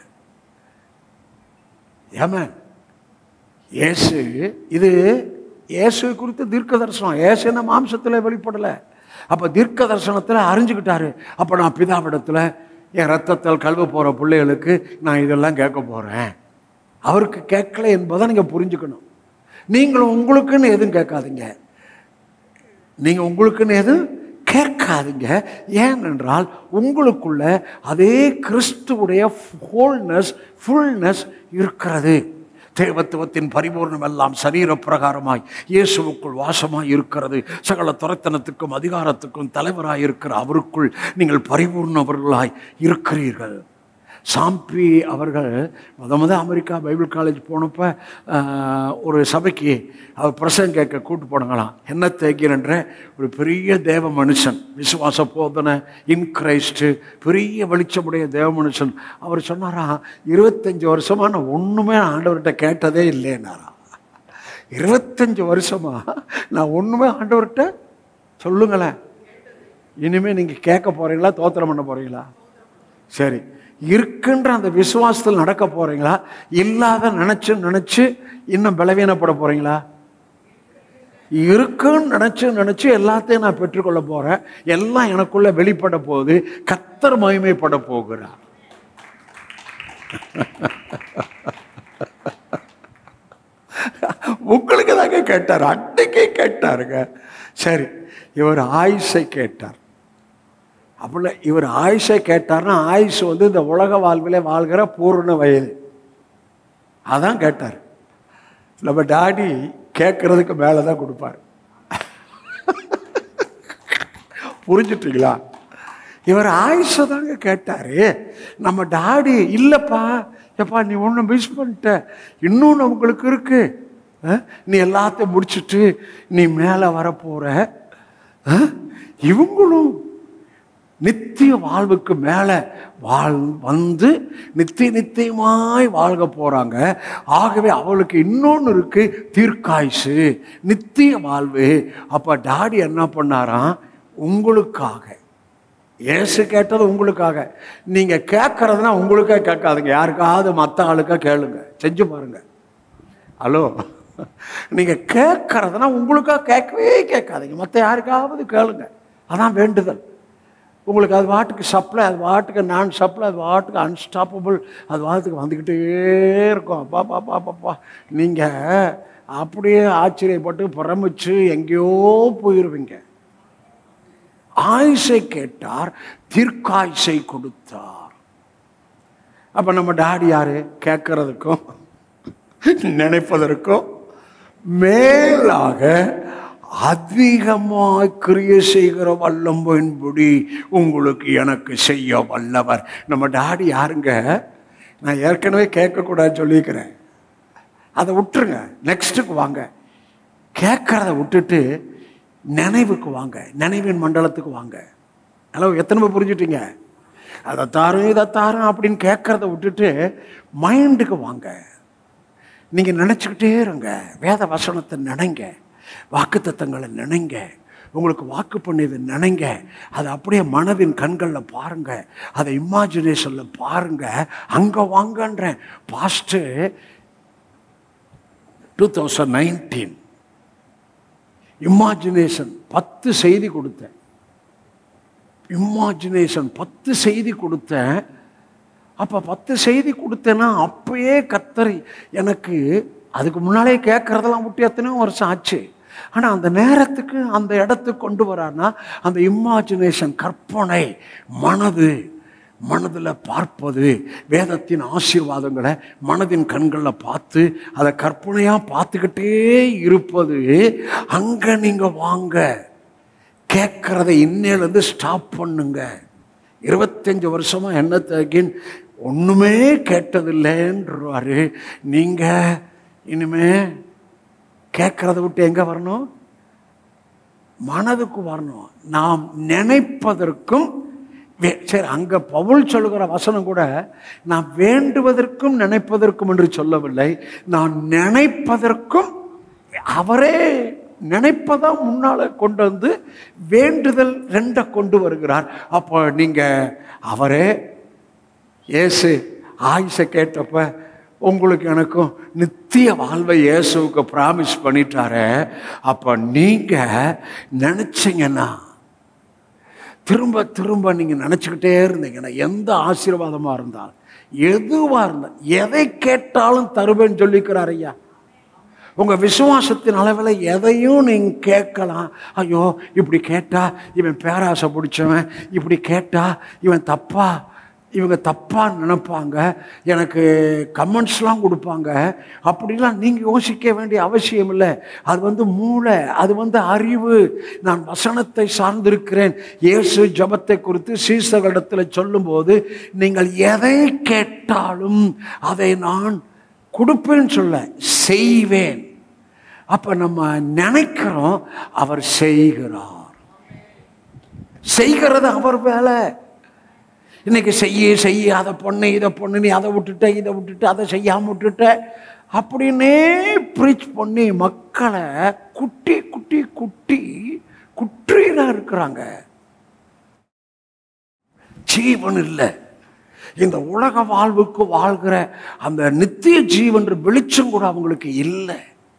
ஏமன் இயேசு இது இயேசு குறித்து தீர்க்க தரிசனம் இயேசு என்ன மாம்சத்தில் வெளிப்படலை அப்போ தீர்க்க தரிசனத்தில் அறிஞ்சுக்கிட்டாரு அப்போ நான் பிதாவிடத்தில் என் ரத்தத்தால் கழுவ போகிற பிள்ளைகளுக்கு நான் இதெல்லாம் கேட்க போகிறேன் அவருக்கு கேட்கல என்பதை நீங்கள் புரிஞ்சுக்கணும் நீங்களும் உங்களுக்குன்னு எதுவும் கேட்காதீங்க நீங்கள் உங்களுக்குன்னு எதுவும் கேட்காதீங்க ஏனென்றால் உங்களுக்குள்ள அதே கிறிஸ்துவுடைய ஹோல்னஸ் ஃபுல்னஸ் இருக்கிறது தேவத்துவத்தின் பரிபூர்ணம் எல்லாம் சரீர பிரகாரமாய் இயேசுவுக்குள் வாசமாய் இருக்கிறது சகல துரைத்தனத்துக்கும் அதிகாரத்துக்கும் தலைவராய் இருக்கிற அவருக்குள் நீங்கள் பரிபூர்ணவர்களாய் இருக்கிறீர்கள் சாம்பி அவர்கள் முத முத அமெரிக்கா பைபிள் காலேஜ் போனப்ப ஆஹ், ஒரு சபைக்கு அவர் பிரசங்க கேட்க கூட்டு போனாங்களாம் என்ன தேக்கிறன்ற ஒரு பெரிய தேவ மனுஷன் விசுவாச போதனை இன் கிரைஸ்ட்டு பெரிய வெளிச்சமுடைய தேவ மனுஷன் அவர் சொன்னாரா இருபத்தஞ்சி வருஷமா நான் ஒன்றுமே ஆண்டவர்கிட்ட கேட்டதே இல்லைன்னாரா இருபத்தஞ்சி வருஷமா நான் ஒன்றுமே ஆண்டவர்கிட்ட சொல்லுங்களேன் இனிமேல் நீங்கள் கேட்க போகிறீங்களா தோத்திரம் பண்ண போகிறீங்களா சரி இருக்குன்ற அந்த விசுவாசத்தில் நடக்க போகிறீங்களா இல்லாத நினச்சி நினச்சி இன்னும் பலவீனப்பட போகிறீங்களா இருக்குன்னு நினச்சி நினச்சி எல்லாத்தையும் நான் பெற்றுக்கொள்ள போகிறேன் எல்லாம் எனக்குள்ள வெளிப்பட போகுது கத்தர் மகிமைப்பட போகிறார் உங்களுக்கு தாங்க கேட்டார் அன்னைக்கே கேட்டாருங்க சரி இவர் ஆயுஷை கேட்டார் அப்படில இவர் ஆயுஷை கேட்டார்னா ஆயுஷ் வந்து இந்த உலக வாழ்விலே வாழ்கிற பூர்ண வயது அதான் கேட்டார் நம்ம டாடி கேட்கறதுக்கு மேலே தான் கொடுப்பார் புரிஞ்சுட்டீங்களா இவர் ஆயுஷை தாங்க கேட்டாரு நம்ம டாடி இல்லைப்பா எப்பா நீ ஒன்று மிஸ் பண்ணிட்ட இன்னும் உங்களுக்கு இருக்கு அஹ், நீ எல்லாத்தையும் முடிச்சிட்டு நீ மேலே வரப்போற அஹ், இவங்களும் நித்திய வாழ்வுக்கு மேலே வாழ் வந்து நித்திய நித்தியமாய் வாழ்க போகிறாங்க ஆகவே அவளுக்கு இன்னொன்று இருக்கு தீர்க்காயுசு நித்திய வாழ்வு அப்போ டாடி என்ன பண்ணாராம் உங்களுக்காக இயேசு கேட்டது உங்களுக்காக நீங்கள் கேட்கறதுனா உங்களுக்கே கேட்காதுங்க யாருக்காவது மற்ற ஆளுக்கா கேளுங்க செஞ்சு பாருங்க ஹலோ நீங்கள் கேட்கறதுனா உங்களுக்காக கேட்கவே கேட்காதீங்க மற்ற யாருக்காவது கேளுங்க அதான் வேண்டுதல் உங்களுக்கு அது வாட்டுக்கு சப்ளை அது வாட்டுக்கு நான் சப்ளை அது வாட்டுக்கு அன்ஸ்டாப்பபிள் அது வாட்டுக்கு வந்துக்கிட்டே இருக்கும் அப்பா பாப்பா பாப்பா நீங்கள் அப்படியே ஆச்சரியப்பட்டு பிரமிச்சு எங்கேயோ போயிடுவீங்க ஆயுசை கேட்டார் தீர்க்காயுசை கொடுத்தார் அப்ப நம்ம டாடி யாரு கேட்கறதுக்கும் நினைப்பதற்கும் மேலாக அதிகமாய் கிரியை செய்கிற வல்லம்பின்படி உங்களுக்கு எனக்கு செய்ய வல்லவர் நம்ம டாடி யாருங்க நான் ஏற்கனவே கேட்கக்கூடாதுன்னு சொல்லியிருக்கிறேன் அதை விட்டுருங்க நெக்ஸ்ட்டுக்கு வாங்க கேட்கறத விட்டுட்டு நினைவுக்கு வாங்க நினைவின் மண்டலத்துக்கு வாங்க ஹலோ எத்தனை பேர் புரிஞ்சுட்டீங்க அதை தாரும் இதை தாரும் அப்படின்னு கேட்கறத விட்டுட்டு மைண்டுக்கு வாங்க நீங்கள் நினச்சிக்கிட்டே இருங்க வேத வசனத்தை நினைங்க வாக்குத்தத்தங்களை நினைங்க உங்களுக்கு வாக்கு பண்ணியது நினைங்க அதை அப்படியே மனதின் கண்களில் பாருங்க அதை இமேஜினேஷனில் பாருங்க அங்கே வாங்கன்றேன் past two thousand nineteen imagination பத்து செய்தி கொடுத்தேன் இமாஜினேஷன் பத்து செய்தி கொடுத்தேன் அப்போ பத்து செய்தி கொடுத்தேன்னா அப்பயே கத்தரி எனக்கு அதுக்கு முன்னாலே கேட்குறதெல்லாம் விட்டு எத்தனையோ வருஷம் ஆச்சு ஆனால் அந்த நேரத்துக்கு அந்த இடத்துக்கு கொண்டு வரான்னா அந்த இமாஜினேஷன் கற்பனை மனது மனதில் பார்ப்பது வேதத்தின் ஆசீர்வாதங்களை மனதின் கண்களில் பார்த்து அதை கற்பனையாக பார்த்துக்கிட்டே இருப்பது அங்கே நீங்கள் வாங்க கேட்குறத இன்னையிலேருந்து ஸ்டாப் பண்ணுங்க இருபத்தஞ்சி வருஷமாக என்ன தகின் ஒன்றுமே கேட்டதில்லைன்றாரு நீங்கள் இனிமே கேட்குறத விட்டு எங்கே வரணும் மனதுக்கு வரணும் நாம் நினைப்பதற்கும் வே- சரி அங்கே பவுல் சொல்லுகிற வசனம் கூட நான் வேண்டுவதற்கும் நினைப்பதற்கும் என்று சொல்லவில்லை நான் நினைப்பதற்கும் அவரே நினைப்பதா முன்னால கொண்டு வந்து வேண்டுதல் ரெண்டை கொண்டு வருகிறார் அப்போ நீங்க அவரே இயேசு ஆயுஷை கேட்டப்ப உங்களுக்கு எனக்கும் நித்திய வாழ்வை இயேசுவுக்கு ப்ராமிஸ் பண்ணிட்டாரே அப்போ நீங்க நினைச்சீங்கன்னா திரும்ப திரும்ப நீங்கள் நினச்சிக்கிட்டே இருந்தீங்கன்னா எந்த ஆசீர்வாதமாக இருந்தாலும் எதுவாக இருந்தால் எதை கேட்டாலும் தருவேன்னு சொல்லிக்கிறார் ஐயா உங்கள் விசுவாசத்தின் அளவில் எதையும் நீங்கள் கேட்கலாம் ஐயோ இப்படி கேட்டா இவன் பேராசை பிடிச்சவன் இப்படி கேட்டா இவன் தப்பா இவங்க தப்பாக நினைப்பாங்க எனக்கு கமெண்ட்ஸ்லாம் கொடுப்பாங்க அப்படிலாம் நீங்கள் யோசிக்க வேண்டிய அவசியம் இல்லை அது வந்து மூளை அது வந்து அறிவு நான் வசனத்தை சார்ந்திருக்கிறேன் இயேசு ஜபத்தை குறித்து சீசகளிடத்தில் சொல்லும்போது நீங்கள் எதை கேட்டாலும் அதை நான் கொடுப்பேன்னு சொல்ல செய்வேன் அப்போ நம்ம நினைக்கிறோம் அவர் செய்கிறார் செய்கிறது அவர் வேலை இன்னைக்கு செய்ய செய்ய அதை பொண்ணு இதை பொண்ணு நீ அதை விட்டுட்ட இதை விட்டுட்டு அதை செய்யாமல் விட்டுட்ட அப்படின்னே ப்ரீச் பண்ணி மக்களை குட்டி குட்டி குட்டி குற்றியில் இருக்கிறாங்க ஜீவன் இல்லை இந்த உலக வாழ்வுக்கு வாழ்கிற அந்த நித்திய ஜீவன் வெளிச்சம் கூட அவங்களுக்கு இல்லை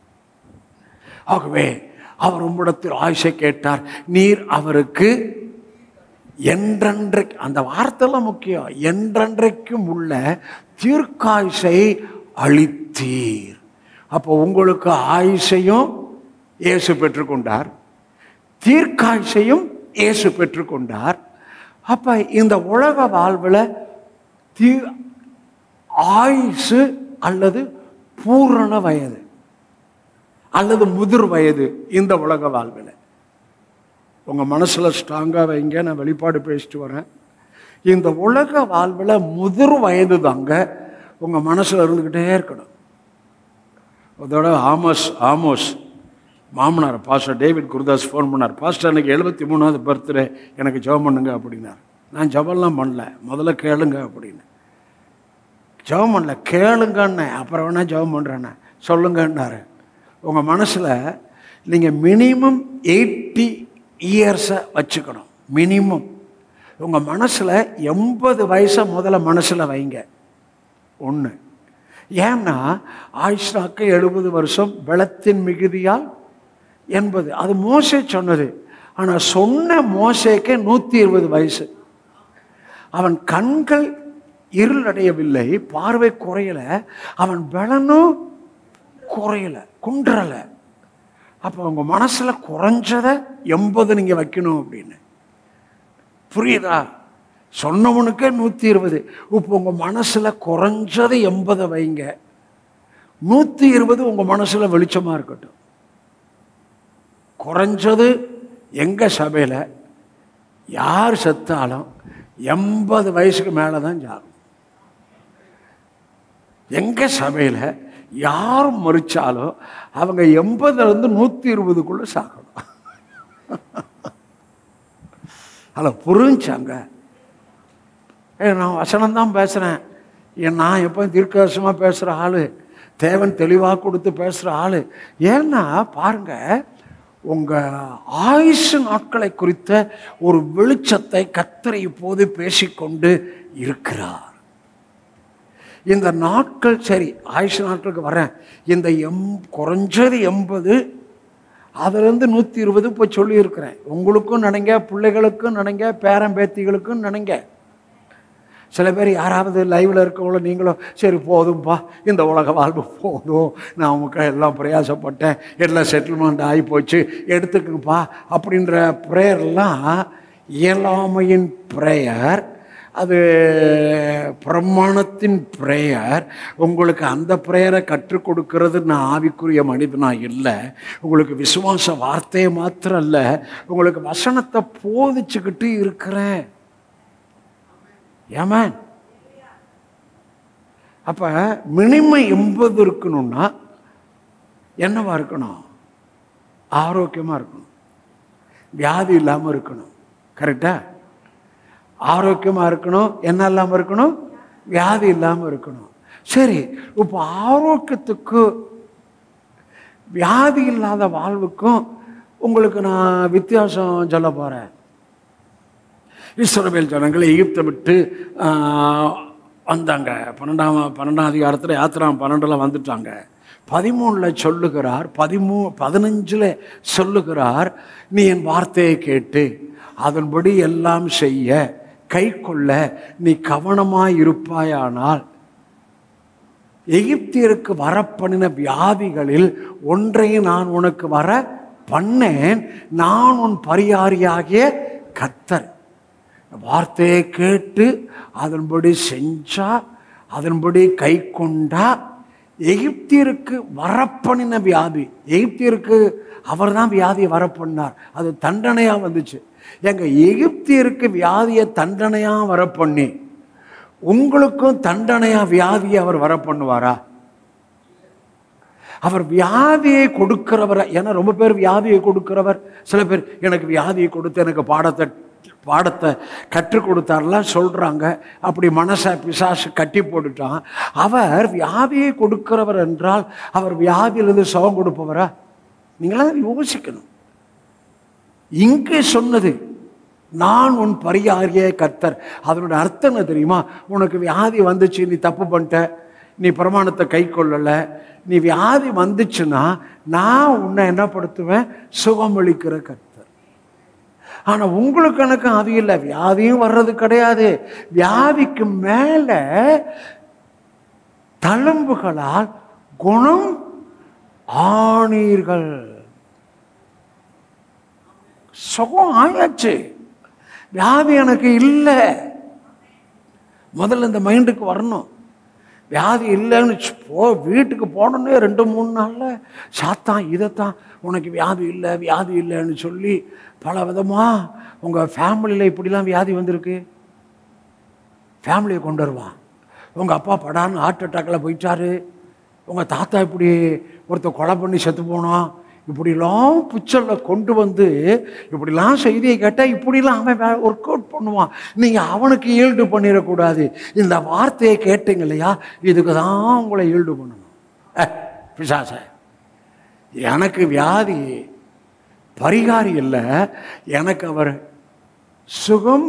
ஆகவே அவர் உம்மிடத்தில் ஆயுஷை கேட்டார் நீர் அவருக்கு என்றென்றைக்கு அந்த வார்த்தைலாம் முக்கியம் என்றென்றைக்கும் உள்ள தீர்க்காயுசை அளித்தீர் அப்போ உங்களுக்கு ஆயுஷையும் இயேசு பெற்றுக்கொண்டார் தீர்க்காயுசையும் இயேசு பெற்றுக்கொண்டார் அப்போ இந்த உலக வாழ்வில் தீ ஆயுசு அல்லது பூரண வயது அல்லது முதிர் வயது இந்த உலக வாழ்வில் உங்கள் மனசில் ஸ்ட்ராங்காக வைங்க நான் வெளிப்பாடு பேசிட்டு வரேன் இந்த உலக வாழ்வில் முதிர் வயது தாங்க உங்கள் மனசில் இருந்துக்கிட்டே இருக்கணும் அதோட ஆமோஸ் ஆமோஸ் மாமனார் பாஸ்டர் டேவிட் குருதாஸ் ஃபோன் பண்ணார் பாஸ்டர் எனக்கு எழுபத்தி மூணாவது பர்த்டே எனக்கு ஜெபம் பண்ணுங்க அப்படின்னார் நான் ஜெபம்லாம் பண்ணல முதல்ல கேளுங்க அப்படின்னு ஜெபம் பண்ணல கேளுங்கன்னு அப்புறம் வேணா ஜெபம் பண்ணுறேண்ணே சொல்லுங்கன்னாரு உங்கள் மனசில் நீங்கள் மினிமம் எயிட்டி இயர்ஸை வச்சுக்கணும் மினிமம் உங்கள் மனசில் எண்பது வயசை முதல்ல மனசில் வைங்க ஒன்று ஏன்னா ஆயுஷ்னாக்கு எழுபது வருஷம் பலத்தின் மிகுதியால் எண்பது அது மோசே சொன்னது ஆனால் சொன்ன மோசேக்கே நூற்றி இருபது வயசு அவன் கண்கள் இருளடையவில்லை பார்வை குறையல அவன் பலனும் குறையல குன்றலை அப்போ உங்கள் மனசில் குறைஞ்சதை எண்பது நீங்கள் வைக்கணும் அப்படின்னு புரியுதா சொன்னவனுக்கே நூற்றி இருபது இப்போ உங்கள் மனசில் குறைஞ்சது எண்பதை வைங்க நூற்றி இருபது உங்கள் மனசில் வெளிச்சமாக இருக்கட்டும் குறைஞ்சது எங்கள் சபையில் யார் செத்தாலும் எண்பது வயசுக்கு மேலே தான் சாகும் எங்கள் சபையில் யார் மறிச்சாலும் அவங்க எண்பதுலேருந்து நூற்றி இருபதுக்குள்ளே சாகணும் ஹலோ புரிஞ்சாங்க ஏ நான் வசனம் தான் பேசுகிறேன் ஏன் நான் எப்போ தீர்க்கதர்சமாக பேசுகிற ஆள் தேவன் தெளிவாக கொடுத்து பேசுகிற ஆள் ஏன்னா பாருங்க உங்கள் ஆயுசு நாட்களை குறித்த ஒரு வெளிச்சத்தை கத்தரை இப்போது பேசிக்கொண்டு இருக்கிறார் இந்த நாட்கள் சரி ஆயுஷ் நாட்களுக்கு வரேன் இந்த எம் குறைஞ்சது எண்பது அதுலேருந்து நூற்றி இருபது இப்போ சொல்லியிருக்கிறேன் உங்களுக்கும் நினைங்க பிள்ளைகளுக்கும் நினைங்க பேரம்பேத்திகளுக்கும் நினைங்க சில பேர் யாராவது லைவில் இருக்கவங்கள நீங்களும் சரி போதும்பா இந்த உலக வாழ்வு போதும் நான் உமக்கு எல்லாம் பிரயாசப்பட்டேன் எல்லாம் செட்டில்மெண்ட் ஆகி போச்சு எடுத்துக்கங்கப்பா அப்படின்ற ப்ரேயர்லாம் இயலாமையின் ப்ரேயர் அது பிரமாணத்தின் ப்ரேயர் உங்களுக்கு அந்த ப்ரேயரை கற்றுக் கொடுக்கறது நான் ஆவிக்குரிய மனிதனா இல்லை உங்களுக்கு விசுவாச வார்த்தையை மாத்திரம் இல்லை உங்களுக்கு வசனத்தை போதிச்சுக்கிட்டு இருக்கிறேன் ஏமேன் அப்போ மினிமம் எண்பது இருக்கணும்னா என்னவா இருக்கணும் ஆரோக்கியமாக இருக்கணும் வியாதி இல்லாமல் இருக்கணும் கரெக்டா ஆரோக்கியமாக இருக்கணும் என்ன இல்லாமல் இருக்கணும் வியாதி இல்லாமல் இருக்கணும் சரி இப்போ ஆரோக்கியத்துக்கு வியாதி இல்லாத வாழ்வுக்கும் உங்களுக்கு நான் வித்தியாசம் சொல்ல போகிறேன் இஸ்ரவேல் ஜனங்கள் எகிப்தை விட்டு ஆஹ், வந்தாங்க பன்னெண்டாம் பன்னெண்டாம் அதிகாரத்தில் யாத்திராம் பன்னெண்டில் வந்துட்டாங்க பதிமூணில் சொல்லுகிறார் பதிமூ பதினஞ்சில் சொல்லுகிறார் நீ என் வார்த்தையை கேட்டு அதன்படி எல்லாம் செய்ய கை கொள்ள நீ கவனமாய் இருப்பாயானால் எகிப்தியருக்கு வரப்பண்ணின வியாதிகளில் ஒன்றையும் நான் உனக்கு வர பண்ணேன் நான் உன் பரியாரியாகிய கத்தர் வார்த்தையை கேட்டு அதன்படி செஞ்சா அதன்படி கை கொண்டா எகிப்தியருக்கு வரப்பண்ணின வியாதி எகிப்தியருக்கு அவர் தான் வியாதியை வரப்பண்ணார் அது தண்டனையாக வந்துச்சு எங்க எகிப்தியருக்கு வியாதியை தண்டனையாக வரப்பண்ணி உங்களுக்கும் தண்டனையா வியாதியை அவர் வர பண்ணுவாரா அவர் வியாதியை கொடுக்கிறவர் ஏன்னா ரொம்ப பேர் வியாதியை கொடுக்கிறவர் சில பேர் எனக்கு வியாதியை கொடுத்து எனக்கு பாடத்தை பாடத்தை கற்றுக் கொடுத்தாரெல்லாம் சொல்றாங்க அப்படி மனசை பிசாசு கட்டி போட்டுட்டான் அவர் வியாதியை கொடுக்கிறவர் என்றால் அவர் வியாதியிலிருந்து சுகம் கொடுப்பவரா நீங்களாம் யோசிக்கணும் இங்கே சொன்னது நான் உன் பரியாரிய கர்த்தர் அதனோட அர்த்தம் என்ன தெரியுமா உனக்கு வியாதி வந்துச்சு நீ தப்பு பண்ணிட்ட நீ பிரமாணத்தை கை கொள்ளலை நீ வியாதி வந்துச்சுன்னா நான் உன்னை என்ன படுத்துவேன் சுகமளிக்கிற கர்த்தர் ஆனால் உங்களுக்கு எனக்கு அது இல்லை வியாதியும் வர்றது கிடையாது வியாதிக்கு மேலே தழும்புகளால் குணம் ஆனீர்கள் சுகம் ஆயாச்சு வியாதி எனக்கு இல்லை முதல்ல இந்த மைண்டுக்கு வரணும் வியாதி இல்லைன்னு ச்சு- போ வீட்டுக்கு போனோன்னே ரெண்டு மூணு நாளில் சாத்தான் இதைத்தான் உனக்கு வியாதி இல்லை வியாதி இல்லைன்னு சொல்லி பல விதமாக உங்கள் ஃபேமிலியில் இப்படிலாம் வியாதி வந்திருக்கு ஃபேமிலியை கொண்டு வருவான் உங்கள் அப்பா படான்னு ஹார்ட் அட்டாக்கில் போயிட்டாரு உங்கள் தாத்தா இப்படி ஒருத்தர் கொலை பண்ணி செத்து போனான் இப்படிலாம் பிக்சரில் கொண்டு வந்து இப்படிலாம் செய்தியை கேட்டால் இப்படிலாம் அவன் ஒர்க் அவுட் பண்ணுவான் நீங்கள் அவனுக்கு ஈல்டு பண்ணிடக்கூடாது இந்த வார்த்தையை கேட்டீங்க இல்லையா இதுக்கு தான் உங்களை ஈல்டு பண்ணணும் அஹ், பிசாச எனக்கு வியாதி பரிகாரி இல்லை எனக்கு அவர் சுகம்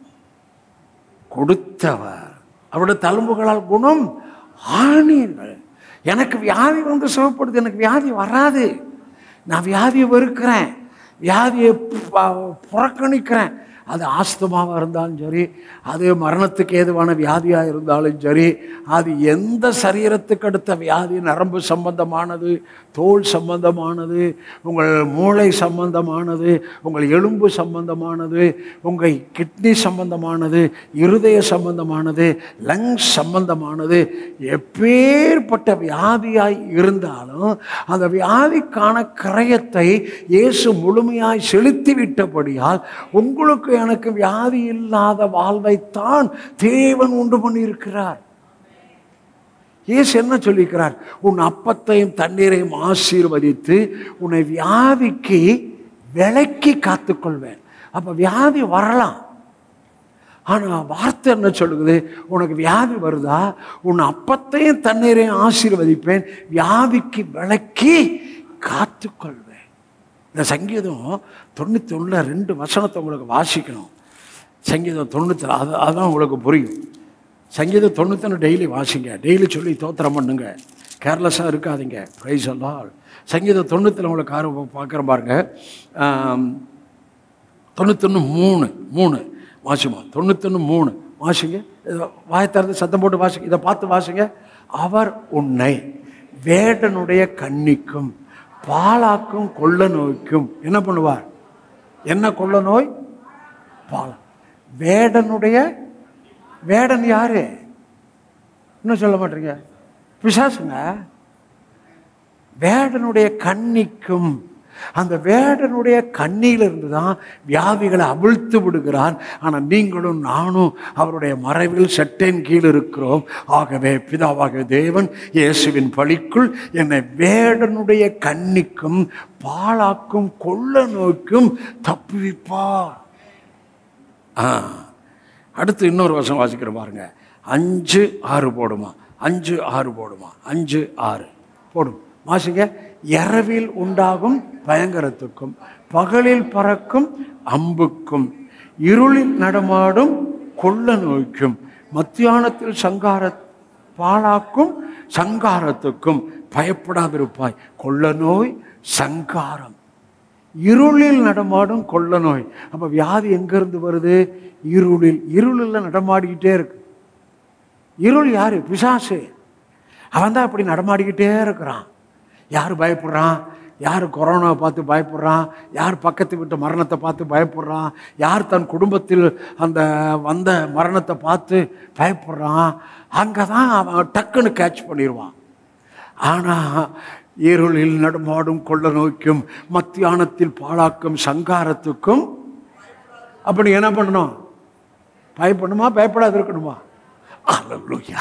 கொடுத்தவர் அவருடைய தழும்புகளால் குணம் ஆனீர்கள் எனக்கு வியாதி வந்து சுகப்படுது எனக்கு வியாதி வராது நான் வியாதியை வெறுக்கிறேன் வியாதியை ப- புறக்கணிக்கிறேன் அது ஆஸ்துமாவாக இருந்தாலும் சரி அது மரணத்துக்கு ஏதுவான வியாதியாக இருந்தாலும் சரி அது எந்த சரீரத்துக்கு அடுத்த வியாதி நரம்பு சம்பந்தமானது தோல் சம்பந்தமானது உங்கள் மூளை சம்பந்தமானது உங்கள் எலும்பு சம்பந்தமானது உங்கள் கிட்னி சம்பந்தமானது இருதய சம்பந்தமானது லங்ஸ் சம்பந்தமானது எப்பேற்பட்ட வியாதியாய் இருந்தாலும் அந்த வியாதிக்கான கிரயத்தை இயேசு முழுமையாய் செலுத்தி விட்டபடியால் உங்களுக்கு எனக்கு வியாதி இல்லாத வாழ்வைத்தான் தேவன் உண்டு பண்ணியிருக்கிறார் இயேசு என்ன சொல்லிக்கிறார் உன் அப்பத்தையும் தண்ணீரையும் ஆசீர்வதித்து உன்னை வியாதிக்கு விலக்கி காத்துக்கொள்வேன் அப்போ வியாதி வரலாம் ஆனால் வார்த்தை என்ன சொல்லுது உனக்கு வியாதி வருதா உன் அப்பத்தையும் தண்ணீரையும் ஆசீர்வதிப்பேன் வியாதிக்கு விலக்கி காத்துக்கொள்வேன் இந்த சங்கீதம் தொண்ணூற்றி ஒன்றில் ரெண்டு வசனத்தை உங்களுக்கு வாசிக்கணும் சங்கீதம் தொண்ணூற்றி அது அதுதான் உங்களுக்கு புரியும் சங்கீதம் தொண்ணூத்தொன்று டெய்லி வாசிங்க டெய்லி சொல்லி தோத்திரம் பண்ணுங்க கேர்லெஸ்ஸாக இருக்காதீங்க ப்ரைஸ் எல்லாம் சங்கீதம் தொண்ணூற்றில் உங்களுக்கு ஆர்வம் பார்க்குற பாருங்க ஆம், தொண்ணூத்தொன்று மூணு மூணு வாசிமா தொண்ணூத்தொன்று மூணு வாசிங்க இதை வாயை திறந்து சத்தம் போட்டு வாசிங்க இதை பார்த்து வாசிங்க அவர் உன்னை வேடனுடைய கண்ணிக்கும் பாலாக்கும் கொள்ள நோய்க்கும் என்ன பண்ணுவார் என்ன கொள்ள நோய் பாலம் வேடனுடைய வேடன் யாரு இன்னும் சொல்ல மாட்டீங்க பிசாசுங்க வேடனுடைய கண்ணிக்கும் அந்த வேடனுடைய கண்ணியிலிருந்து தான் வியாதிகளை அவிழ்த்து விடுகிறான் ஆனால் நீங்களும் நானும் அவருடைய மறைவில் செட்டேன் கீழ் இருக்கிறோம் ஆகவே பிதாவாக தேவன் இயேசுவின் பழிக்குள் என்னை வேடனுடைய கண்ணிக்கும் பாழாக்கும் கொள்ள நோக்கும் தப்புவிப்பார் ஆ அடுத்து இன்னொரு வருஷம் வாசிக்கிற பாருங்க அஞ்சு ஆறு போடுமா அஞ்சு ஆறு போடுமா அஞ்சு ஆறு போடும் வாசிங்க இரவில் உண்டாகும் பயங்கரத்துக்கும் பகலில் பறக்கும் அம்புக்கும் இருளில் நடமாடும் கொள்ள நோய்க்கும் மத்தியானத்தில் சங்கார பாழாக்கும் சங்காரத்துக்கும் பயப்படாதிருப்பாய் கொள்ள நோய் சங்காரம் இருளில் நடமாடும் கொள்ள நோய் அப்போ வியாதி எங்கேருந்து வருது இருளில் இருளில் நடமாடிக்கிட்டே இருக்கு இருள் யாரு பிசாசு அவன் தான் அப்படி நடமாடிக்கிட்டே இருக்கிறான் யார் பயப்படுறான் யார் கொரோனாவை பார்த்து பயப்படுறான் யார் பக்கத்து வீட்டு மரணத்தை பார்த்து பயப்படுறான் யார் தன் குடும்பத்தில் அந்த வந்த மரணத்தை பார்த்து பயப்படுறான் அங்கே தான் அவன் டக்குன்னு கேட்ச் பண்ணிடுவான் ஆனால் இருளில் நடமாடும் கொள்ள நோய்க்கும் மத்தியானத்தில் பாழாக்கும் சங்காரத்துக்கும் அப்படி என்ன பண்ணணும் பயப்படணுமா பயப்படாது இருக்கணுமா அல்லூயா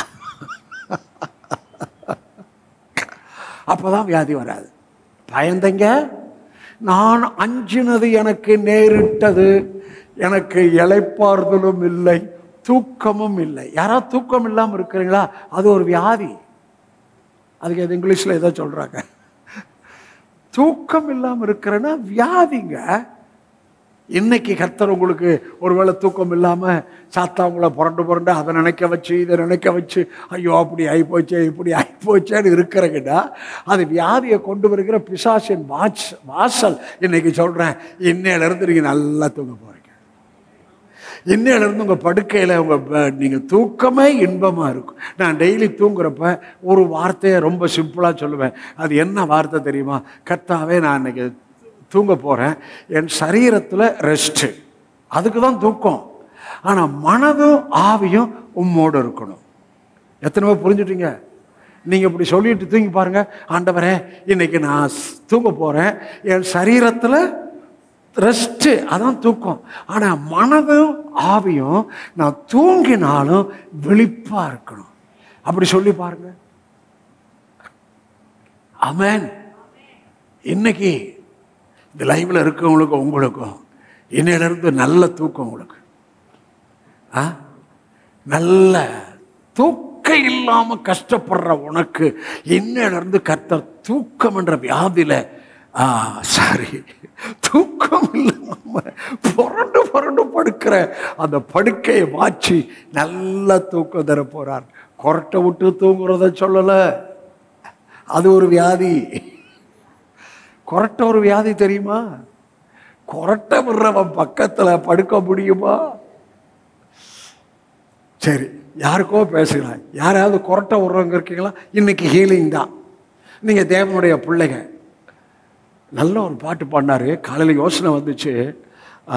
அப்பதான் வியாதி வராது பயந்தங்க நான் அஞ்சினது எனக்கு நேரிட்டது எனக்கு இளைப்பாறுதலும் இல்லை தூக்கமும் இல்லை யாராவது தூக்கம் இல்லாமல் இருக்கிறீங்களா அது ஒரு வியாதி அதுக்கு அது இங்கிலீஷில் ஏதோ சொல்கிறாங்க தூக்கம் இல்லாமல் இருக்கிறேன்னா வியாதிங்க இன்னைக்கு கர்த்தர் உங்களுக்கு ஒருவேளை தூக்கம் இல்லாமல் சாத்தாவங்கள புரண்டு புரண்டு அதை நினைக்க வச்சு இதை நினைக்க வச்சு ஐயோ அப்படி ஆகிப்போச்சே இப்படி ஆகிப்போச்சேன்னு இருக்கிறங்கடா அது வியாதியை கொண்டு வருகிற பிசாசின் வாட்ச் வாசல் இன்னைக்கு சொல்கிறேன் இன்னையிலேருந்து நீங்கள் நல்லா தூங்க போகிறீங்க இன்னையிலேருந்து உங்கள் படுக்கையில் உங்கள் நீங்கள் தூக்கமே இன்பமாக இருக்கும் நான் டெய்லி தூங்குறப்ப ஒரு வார்த்தையை ரொம்ப சிம்பிளாக சொல்லுவேன் அது என்ன வார்த்தை தெரியுமா கர்த்தாவே நான் இன்னைக்கு தூங்க போகிறேன் என் சரீரத்தில் ரெஸ்ட்டு அதுக்கு தான் தூக்கம் ஆனால் மனதும் ஆவியும் உம்மோடு இருக்கணும் எத்தனை பேர் புரிஞ்சுட்டீங்க நீங்கள் இப்படி சொல்லிட்டு தூங்கி பாருங்க ஆண்டவரே இன்னைக்கு நான் ஸ்- தூங்க போகிறேன் என் சரீரத்தில் ரெஸ்ட்டு அதான் தூக்கம் ஆனால் மனதும் ஆவியும் நான் தூங்கினாலும் விழிப்பாக இருக்கணும் அப்படி சொல்லி பாருங்க அமேன் இன்னைக்கு இந்த லைவில் இருக்கவங்களுக்கும் உங்களுக்கும் இன்னையிலிருந்து நல்ல தூக்கம் உங்களுக்கு ஆ நல்ல தூக்க இல்லாம கஷ்டப்படுற உனக்கு இன்னிலிருந்து கர்த்தர் தூக்கம் என்ற வியாதியில ஆ சாரி தூக்கம் இல்லாம புரண்டு புரண்டு படுக்கிற அந்த படுக்கையை மாற்றி நல்ல தூக்கம் தர போறார் கொரட்டை விட்டு தூங்குறத சொல்லல அது ஒரு வியாதி கொரட்டை ஒரு வியாதி தெரியுமா கொரட்டை விடுறவன் பக்கத்துல படுக்க முடியுமா சரி யாருக்கோ பேசலாம் யாராவது கொரட்டை விடுறவங்க இருக்கீங்களா இன்னைக்கு ஹீலிங் தான் நீங்கள் தேவனுடைய பிள்ளைங்க நல்ல ஒரு பாட்டு பாடினாரு காலையில் யோசனை வந்துச்சு ஆ,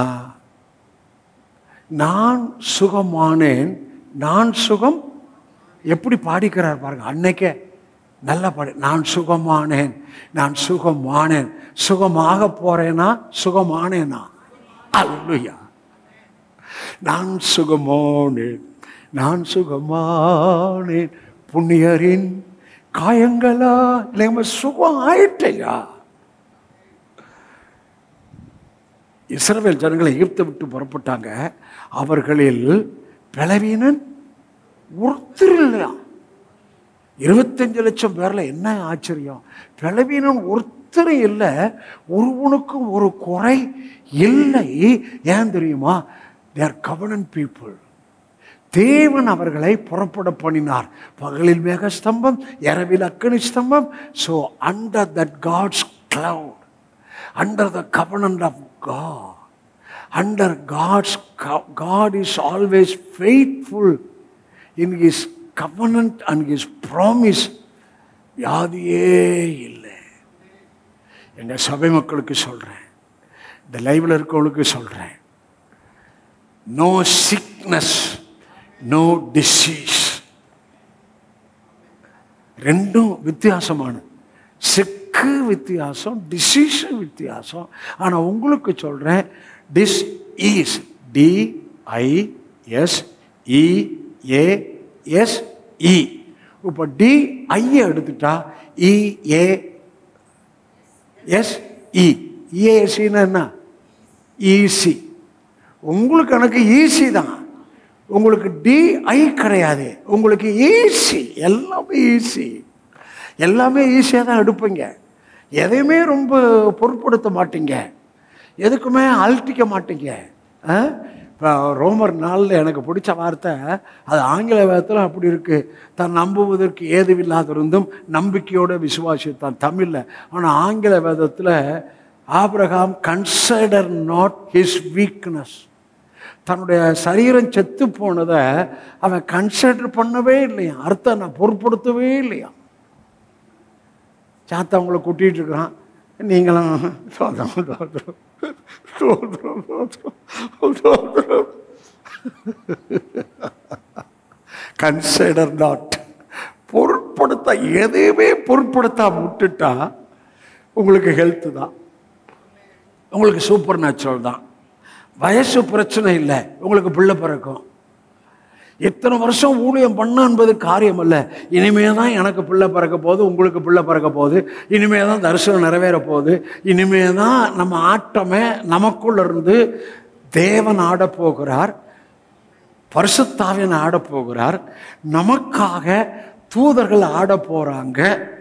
நான் சுகமானேன் நான் சுகம் எப்படி பாடிக்கிறார் பாருங்க அன்னைக்கே நல்லா பாடு நான் சுகமானேன் நான் சுகமானேன் சுகமாக போறேனா சுகமானேனா அல்லையா நான் சுகமானேன் நான் சுகமானேன் புண்ணியரின் காயங்களா இல்லைங்க சுகம் ஆயிட்டையா இஸ்ரவேல் ஜனங்களை எகிப்தை விட்டு புறப்பட்டாங்க அவர்களில் பலவீனன் ஒருத்தர் இல்லையா இருபத்தஞ்சு லட்சம் பேர்ல என்ன ஆச்சரியம் பலவீனம் ஒருத்தரும் இல்லை ஒருவனுக்கும் ஒரு குறை இல்லை ஏன் தெரியுமா தேர் கவர்னன் பீப்புள் தேவன் அவர்களை புறப்பட பண்ணினார் பகலில் மேக ஸ்தம்பம் இரவில் அக்கனி ஸ்தம்பம் so under that God's cloud under the covenant of God under God's God is always faithful in his covenant and his promise வியாதியே இல்லை எங்கள் சபை மக்களுக்கு சொல்கிறேன் இந்த லைவில் இருக்கவங்களுக்கு சொல்கிறேன் நோ சிக்னஸ் நோ டிசீஸ் ரெண்டும் வித்தியாசமான சிக்கு வித்தியாசம் டிசீஸ் வித்தியாசம் ஆனால் உங்களுக்கு சொல்கிறேன் disease D I S E A S E இப்போ டி ஐயை எடுத்துட்டா இ ஏ எஸ் இ இஏஎஸ்சின்னா என்ன ஈஸி உங்களுக்கு எனக்கு ஈஸி தான் உங்களுக்கு டிஐ கிடையாது உங்களுக்கு ஈஸி எல்லாமே ஈஸி எல்லாமே ஈஸியாக தான் எடுப்பீங்க எதையுமே ரொம்ப பொருட்படுத்த மாட்டீங்க எதுக்குமே அழட்டிக்க மாட்டீங்க இப்போ ரோமர் நாளில் எனக்கு பிடிச்ச வார்த்தை அது ஆங்கில வேதத்தில் அப்படி இருக்குது தான் நம்புவதற்கு ஏதுவில்லாதிருந்தும் நம்பிக்கையோட விசுவாசித்தான் தமிழில் ஆனால் ஆங்கில வேதத்தில் Abraham consider not his weakness தன்னுடைய சரீரம் செத்து போனதை அவன் கன்சிடர் பண்ணவே இல்லையா அர்த்தம் நான் பொருட்படுத்தவே இல்லையா சாத்தா அவங்கள கூட்டிகிட்டு இருக்கிறான் நீங்களும் சோதரம் சோதரம் சோதரம் சோதரம் சோதரம் கன்சிடர் நாட் பொருட்படுத்த எதையுமே பொருட்படுத்தாம விட்டுட்டா உங்களுக்கு ஹெல்த்து தான் உங்களுக்கு சூப்பர் நேச்சுரல் தான் வயசு பிரச்சனை இல்லை உங்களுக்கு பிள்ளை பிறக்கும் எத்தனை வருஷம் ஊழியம் பண்ண என்பது காரியம் அல்ல இனிமே தான் எனக்கு பிள்ளை பிறக்க போகுது உங்களுக்கு பிள்ளை பிறக்க போகுது இனிமே தான் தரிசனம் நிறைவேற போகுது இனிமே தான் நம்ம ஆட்டமே நமக்குள்ள இருந்து தேவன் ஆடப் போகிறார் பரிசுத்தாவின் ஆடப் போகிறார் நமக்காக தூதர்கள் ஆட போறாங்க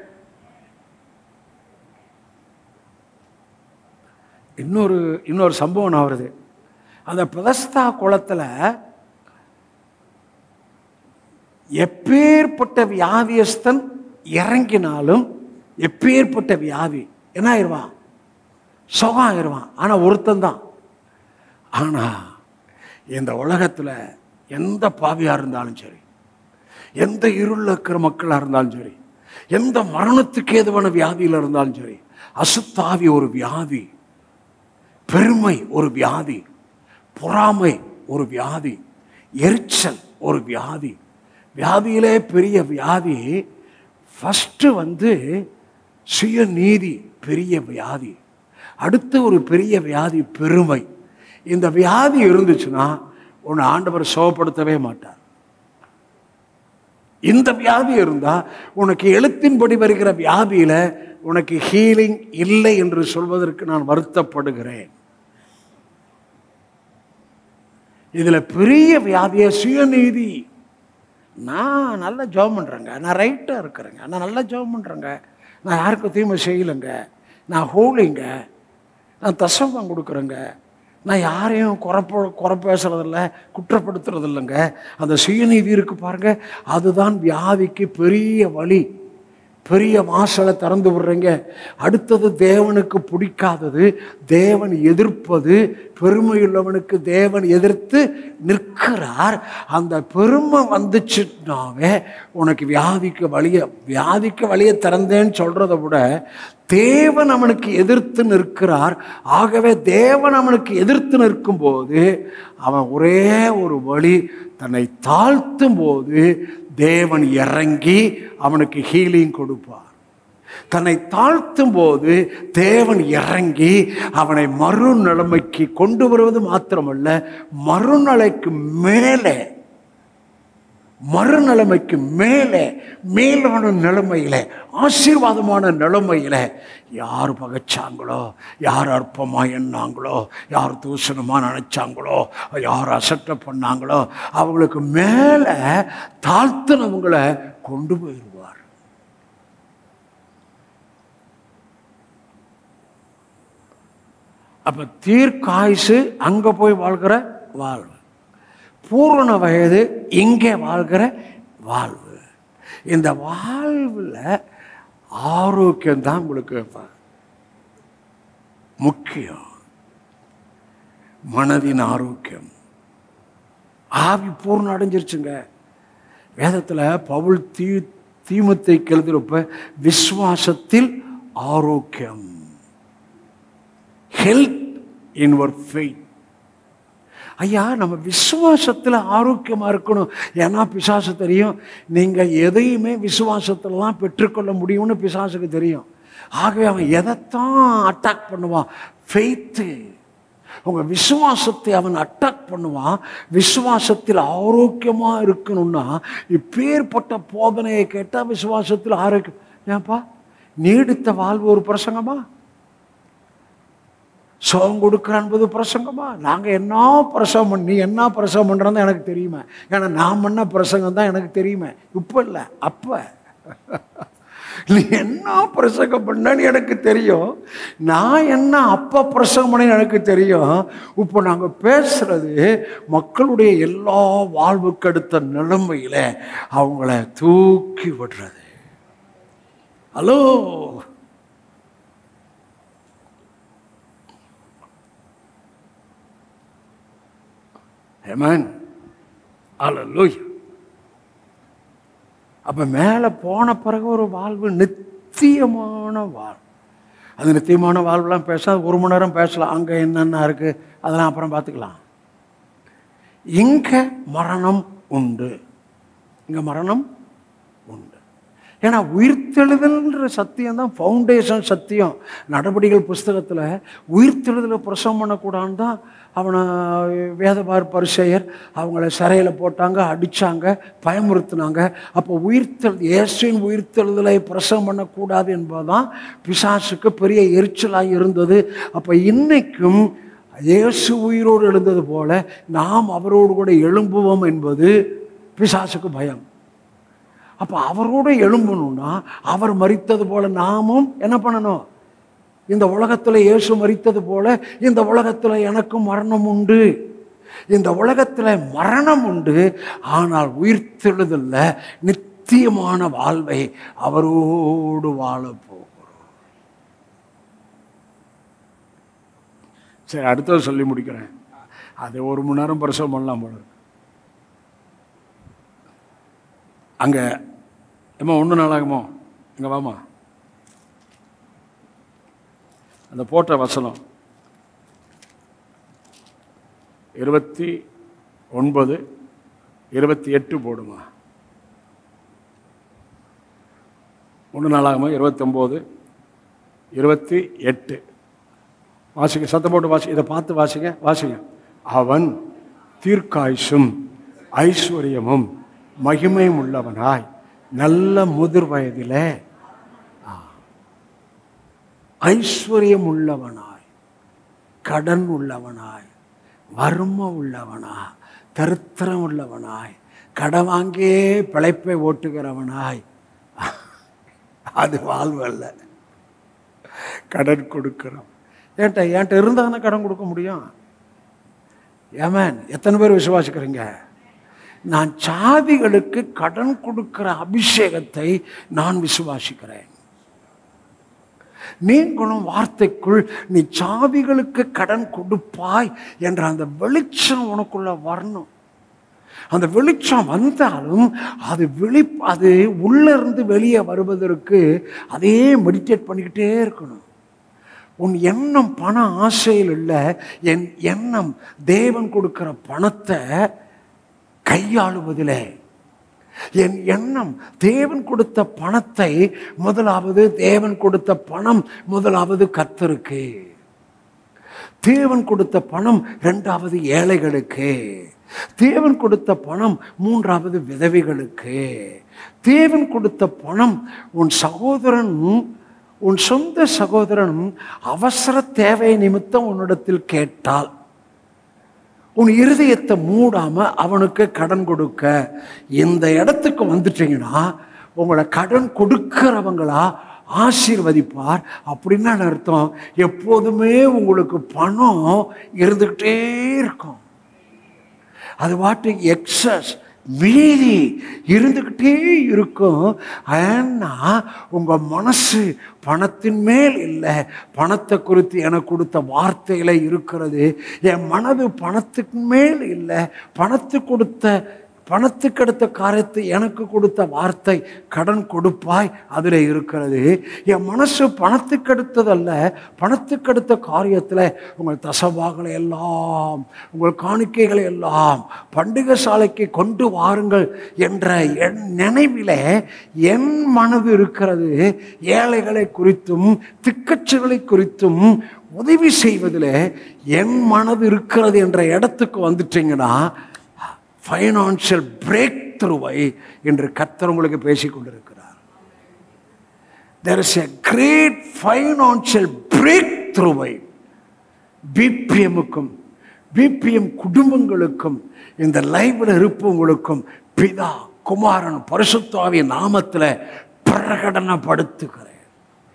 இன்னொரு இன்னொரு சம்பவம் நான் வருது அந்த பிரதஸ்தா குளத்தில் எப்பேற்பட்ட வியாதியஸ்தன் இறங்கினாலும் எப்பேற்பட்ட வியாதி என்ன ஆயிடுவான் சுகம் ஆயிடுவான் ஆனால் ஒருத்தன் தான் ஆனால் இந்த உலகத்தில் எந்த பாவியாக இருந்தாலும் சரி எந்த இருளில் இருக்கிற மக்களாக இருந்தாலும் சரி எந்த மரணத்துக்கு ஏதுவான வியாதியில் இருந்தாலும் சரி அசுத்தாவி ஒரு வியாதி பெருமை ஒரு வியாதி பொறாமை ஒரு வியாதி எரிச்சல் ஒரு வியாதி வியாதியிலே பெரிய வியாதி ஃபஸ்ட்டு வந்து சுயநீதி பெரிய வியாதி அடுத்து ஒரு பெரிய வியாதி பெருமை இந்த வியாதி இருந்துச்சுன்னா உன்னை ஆண்டவர் சோகப்படுத்தவே மாட்டார் இந்த வியாதி இருந்தால் உனக்கு எழுத்தின்படி வருகிற வியாதியில் உனக்கு ஹீலிங் இல்லை என்று சொல்வதற்கு நான் வருத்தப்படுகிறேன் இதில் பெரிய வியாதிய சுயநீதி நான் நல்லா ஜெபம் பண்ணுறேங்க நான் ரைட்டாக இருக்கிறேங்க நான் நல்லா ஜெபம் பண்ணுறேங்க நான் யாருக்கும் தீமை செய்யலைங்க நான் ஹோலிங்க நான் தசமம் கொடுக்குறேங்க நான் யாரையும் குறைப்ப குறை பேசுறதில்ல குற்றப்படுத்துறது இல்லைங்க அந்த சுயநீதி இருக்கு பாருங்க அதுதான் வியாதிக்கு பெரிய வழி பெரிய வாசலை திறந்து விடுறீங்க அடுத்தது தேவனுக்கு பிடிக்காதது தேவன் எதிர்ப்பது பெருமையுள்ளவனுக்கு தேவன் எதிர்த்து நிற்கிறார் அந்த பெருமை வந்துச்சுனாவே உனக்கு வியாதிக்கு வழிய வியாதிக்கு வழியை திறந்தேன்னு சொல்றதை விட தேவன் அவனுக்கு எதிர்த்து நிற்கிறார் ஆகவே தேவன் அவனுக்கு எதிர்த்து நிற்கும்போது அவன் ஒரே ஒரு வழி தன்னை தாழ்த்தும் போது தேவன் இறங்கி அவனுக்கு ஹீலிங் கொடுப்பார் தன்னை தாழ்த்தும் போது தேவன் இறங்கி அவனை மறுநிலைமைக்கு கொண்டு வருவது மாத்திரமல்ல மறுநிலைக்கு மேலே மறுநிலைமைக்கு மேலே மேலான நிலைமையில ஆசீர்வாதமான நிலைமையில யார் பகைச்சாங்களோ யார் அற்பமாக எண்ணாங்களோ யார் தூசணமாக நினைச்சாங்களோ யார் அசட்டை பண்ணாங்களோ அவங்களுக்கு மேலே தாழ்த்தினவங்களை கொண்டு போயிடுவார் அப்ப தீர்க்காயுசு அங்க போய் வாழ்கிற வாழ்வு பூரண வயது இங்கே வாழ்கிற வாழ்வு இந்த வாழ்வில் ஆரோக்கியம் தான் உங்களுக்கு ப- முக்கியம் மனதின் ஆரோக்கியம் ஆவி பூர்ணம் அடைஞ்சிருச்சுங்க வேதத்தில் பவுல் தீ தீமத்தை கெழுதுறப்ப விசுவாசத்தில் ஆரோக்கியம் ஹெல்த் இன் ஒரு ஃபெய்த் ஐயா நம்ம விசுவாசத்தில் ஆரோக்கியமாக இருக்கணும் ஏன்னா பிசாசு தெரியும் நீங்கள் எதையுமே விசுவாசத்திலலாம் பெற்றுக்கொள்ள முடியும்னு பிசாசுக்கு தெரியும் ஆகவே அவன் எதைத்தான் அட்டாக் பண்ணுவான் ஃபெய்த்து உங்கள் விசுவாசத்தை அவன் அட்டாக் பண்ணுவான் விசுவாசத்தில் ஆரோக்கியமாக இருக்கணும்னா இப்பேற்பட்ட போதனையை கேட்டால் விசுவாசத்தில் ஆரோக்கியம் ஏன்பா நீடித்த வாழ்வு ஒரு பிரசங்கமா சோகம் கொடுக்குற என்பது பிரசங்கமா நாங்கள் என்ன பிரசவம் பண்ணி நீ என்ன பிரசவம் பண்ணுறோன்னு எனக்கு தெரியுமே ஏன்னா நான் பண்ண பிரசங்கம் தான் எனக்கு தெரியுமே இப்போ இல்லை அப்போ நீ என்ன பிரசங்கம் பண்ணன்னு எனக்கு தெரியும் நான் என்ன அப்போ பிரசங்கம் பண்ணேன்னு எனக்கு தெரியும் இப்போ நாங்கள் பேசுறது மக்களுடைய எல்லா வாழ்வுக்கு அடுத்த நிலைமையில அவங்கள தூக்கி விடுறது ஹலோ ஏமன் அல்லூயா அப்போ மேலே போன பிறகு ஒரு வாழ்வு நித்தியமான வாழ்வு அது நித்தியமான வாழ்வுலாம் பேச ஒரு மணி நேரம் பேசலாம் அங்கே என்னென்ன இருக்குது அதெல்லாம் அப்புறம் பார்த்துக்கலாம் இங்கே மரணம் உண்டு இங்கே மரணம் உண்டு ஏன்னா உயிர்த்தெழுதல்ன்ற சத்தியம் தான் ஃபவுண்டேஷன் சத்தியம் நடவடிக்கைகள் புஸ்தகத்தில் உயிர்த்தெழுதலை பிரசவம் பண்ணக்கூடாதுன்னு தான் அவனை வேதபார் பரிசெயர் அவங்கள சிறையில் போட்டாங்க அடித்தாங்க பயமுறுத்தினாங்க அப்போ உயிர்த்தெழு இயேசுவின் உயிர்த்தெழுதலை பிரசவம் பண்ணக்கூடாது என்பதுதான் பிசாசுக்கு பெரிய எரிச்சலாக இருந்தது அப்போ இன்னைக்கும் இயேசு உயிரோடு எழுந்தது போல நாம் அவரோடு கூட எழும்புவோம் என்பது பிசாசுக்கு பயம் அப்போ அவரோடு எழும்பணும்னா அவர் மறித்தது போல நாமும் என்ன பண்ணணும் இந்த உலகத்தில் இயேசு மறித்தது போல இந்த உலகத்தில் எனக்கும் மரணம் உண்டு இந்த உலகத்தில் மரணம் உண்டு ஆனால் உயிர்த்தெழுதல்ல நித்தியமான வாழ்வை அவரோடு வாழ போகிறோம் சரி அடுத்தது சொல்லி முடிக்கிறேன் அது ஒரு மணி நேரம் பிரசவம் பண்ணலாம் போல இருக்கு. அங்கே ஏம்மா ஒன்று நாளாகுமோ இங்கே வாமா அந்த போட்ட வசனம் இருபத்தி ஒன்பது இருபத்தி எட்டு போடுமா ஒன்று நாளாகுமா இருபத்தொம்போது இருபத்தி எட்டு வாசிங்க சத்தம் போட்டு வாசி இதை பார்த்து வாசிங்க வாசிங்க அவன் தீர்க்காயுசும் ஐஸ்வர்யமும் மகிமையும் உள்ளவனாய் நல்ல முதிர் வயதிலே ஆ, ஐஸ்வர்யம் உள்ளவனாய் கடன் உள்ளவனாய் வறுமை உள்ளவனா தரித்திரம் உள்ளவனாய் கடன் வாங்கியே பிழைப்பை ஓட்டுகிறவனாய் அது வாழ்வு அல்ல கடன் கொடுக்கிறோம் ஏன்ட்ட என்கிட்ட இருந்தால் கடன் கொடுக்க முடியும் ஏமேன் எத்தனை பேர் விசுவாசிக்கிறீங்க நான் சாதிகளுக்கு கடன் கொடுக்கிற அபிஷேகத்தை நான் விசுவாசிக்கிறேன் நீங்களும் வார்த்தைக்குள் நீ சாதிகளுக்கு கடன் கொடுப்பாய் என்ற அந்த வெளிச்சம் உனக்குள்ள வரணும் அந்த வெளிச்சம் வந்தாலும் அது வெளி அது உள்ள இருந்து வெளியே வருவதற்கு அதே மெடிடேட் பண்ணிக்கிட்டே இருக்கணும் உன் எண்ணம் பண ஆசையில் இல்லை என் எண்ணம் தேவன் கொடுக்கிற பணத்தை கையாளுவதிலே என் எண்ணம் தேவன் கொடுத்த பணத்தை முதலாவது தேவன் கொடுத்த பணம் முதலாவது கத்தருக்கு தேவன் கொடுத்த பணம் இரண்டாவது ஏழைகளுக்கு தேவன் கொடுத்த பணம் மூன்றாவது விதவைகளுக்கு தேவன் கொடுத்த பணம் உன் சகோதரன் உன் சொந்த சகோதரன் அவசர தேவை நிமித்தம் உன்னிடத்தில் கேட்டால் உன் இருதயத்தை மூடாம அவனுக்கு கடன் கொடுக்க இந்த இடத்துக்கு வந்துட்டீங்கன்னா உங்களை கடன் கொடுக்கிறவங்களா ஆசீர்வதிப்பார் அப்படின்னு அர்த்தம் எப்போதுமே உங்களுக்கு பணம் இருந்துக்கிட்டே இருக்கும் அது வாட்டு எக்ஸஸ் மீதி இருந்துக்கிட்டே இருக்கும் ஏன்னா உங்கள் மனசு பணத்தின் மேல் இல்லை பணத்தை குறித்து எனக்கு கொடுத்த வார்த்தையில இருக்கிறது என் மனது பணத்துக்கு மேல் இல்லை பணத்து கொடுத்த பணத்துக்கு அடுத்த காரியத்தை எனக்கு கொடுத்த வார்த்தை கடன் கொடுப்பாய் அதில் இருக்கிறது என் மனசு பணத்துக்கு அடுத்ததல்ல பணத்துக்கு அடுத்த காரியத்தில் உங்கள் தசவாகளை எல்லாம் உங்கள் காணிக்கைகளை எல்லாம் பண்டிகை சாலைக்கு கொண்டு வாருங்கள் என்ற என் நினைவிலே என் மனது இருக்கிறது ஏழைகளை குறித்தும் திக்கச்சுகளை குறித்தும் உதவி செய்வதில் என் மனது இருக்கிறது என்ற இடத்துக்கு வந்துட்டீங்கன்னா ஃபைனான்சியல் பிரேக் த்ரூவை என்று கத்தர் உங்களுக்கு பேசிக் கொண்டிருக்கிறார் there is a great financial break த்ரூவை பிபிஎம்முக்கும் பிபிஎம் குடும்பங்களுக்கும் இந்த லைவ்ல இருப்பவங்களுக்கும் பிதா குமாரன் பரிசுத்தாவிய நாமத்தில் பிரகடனப்படுத்துகிறேன்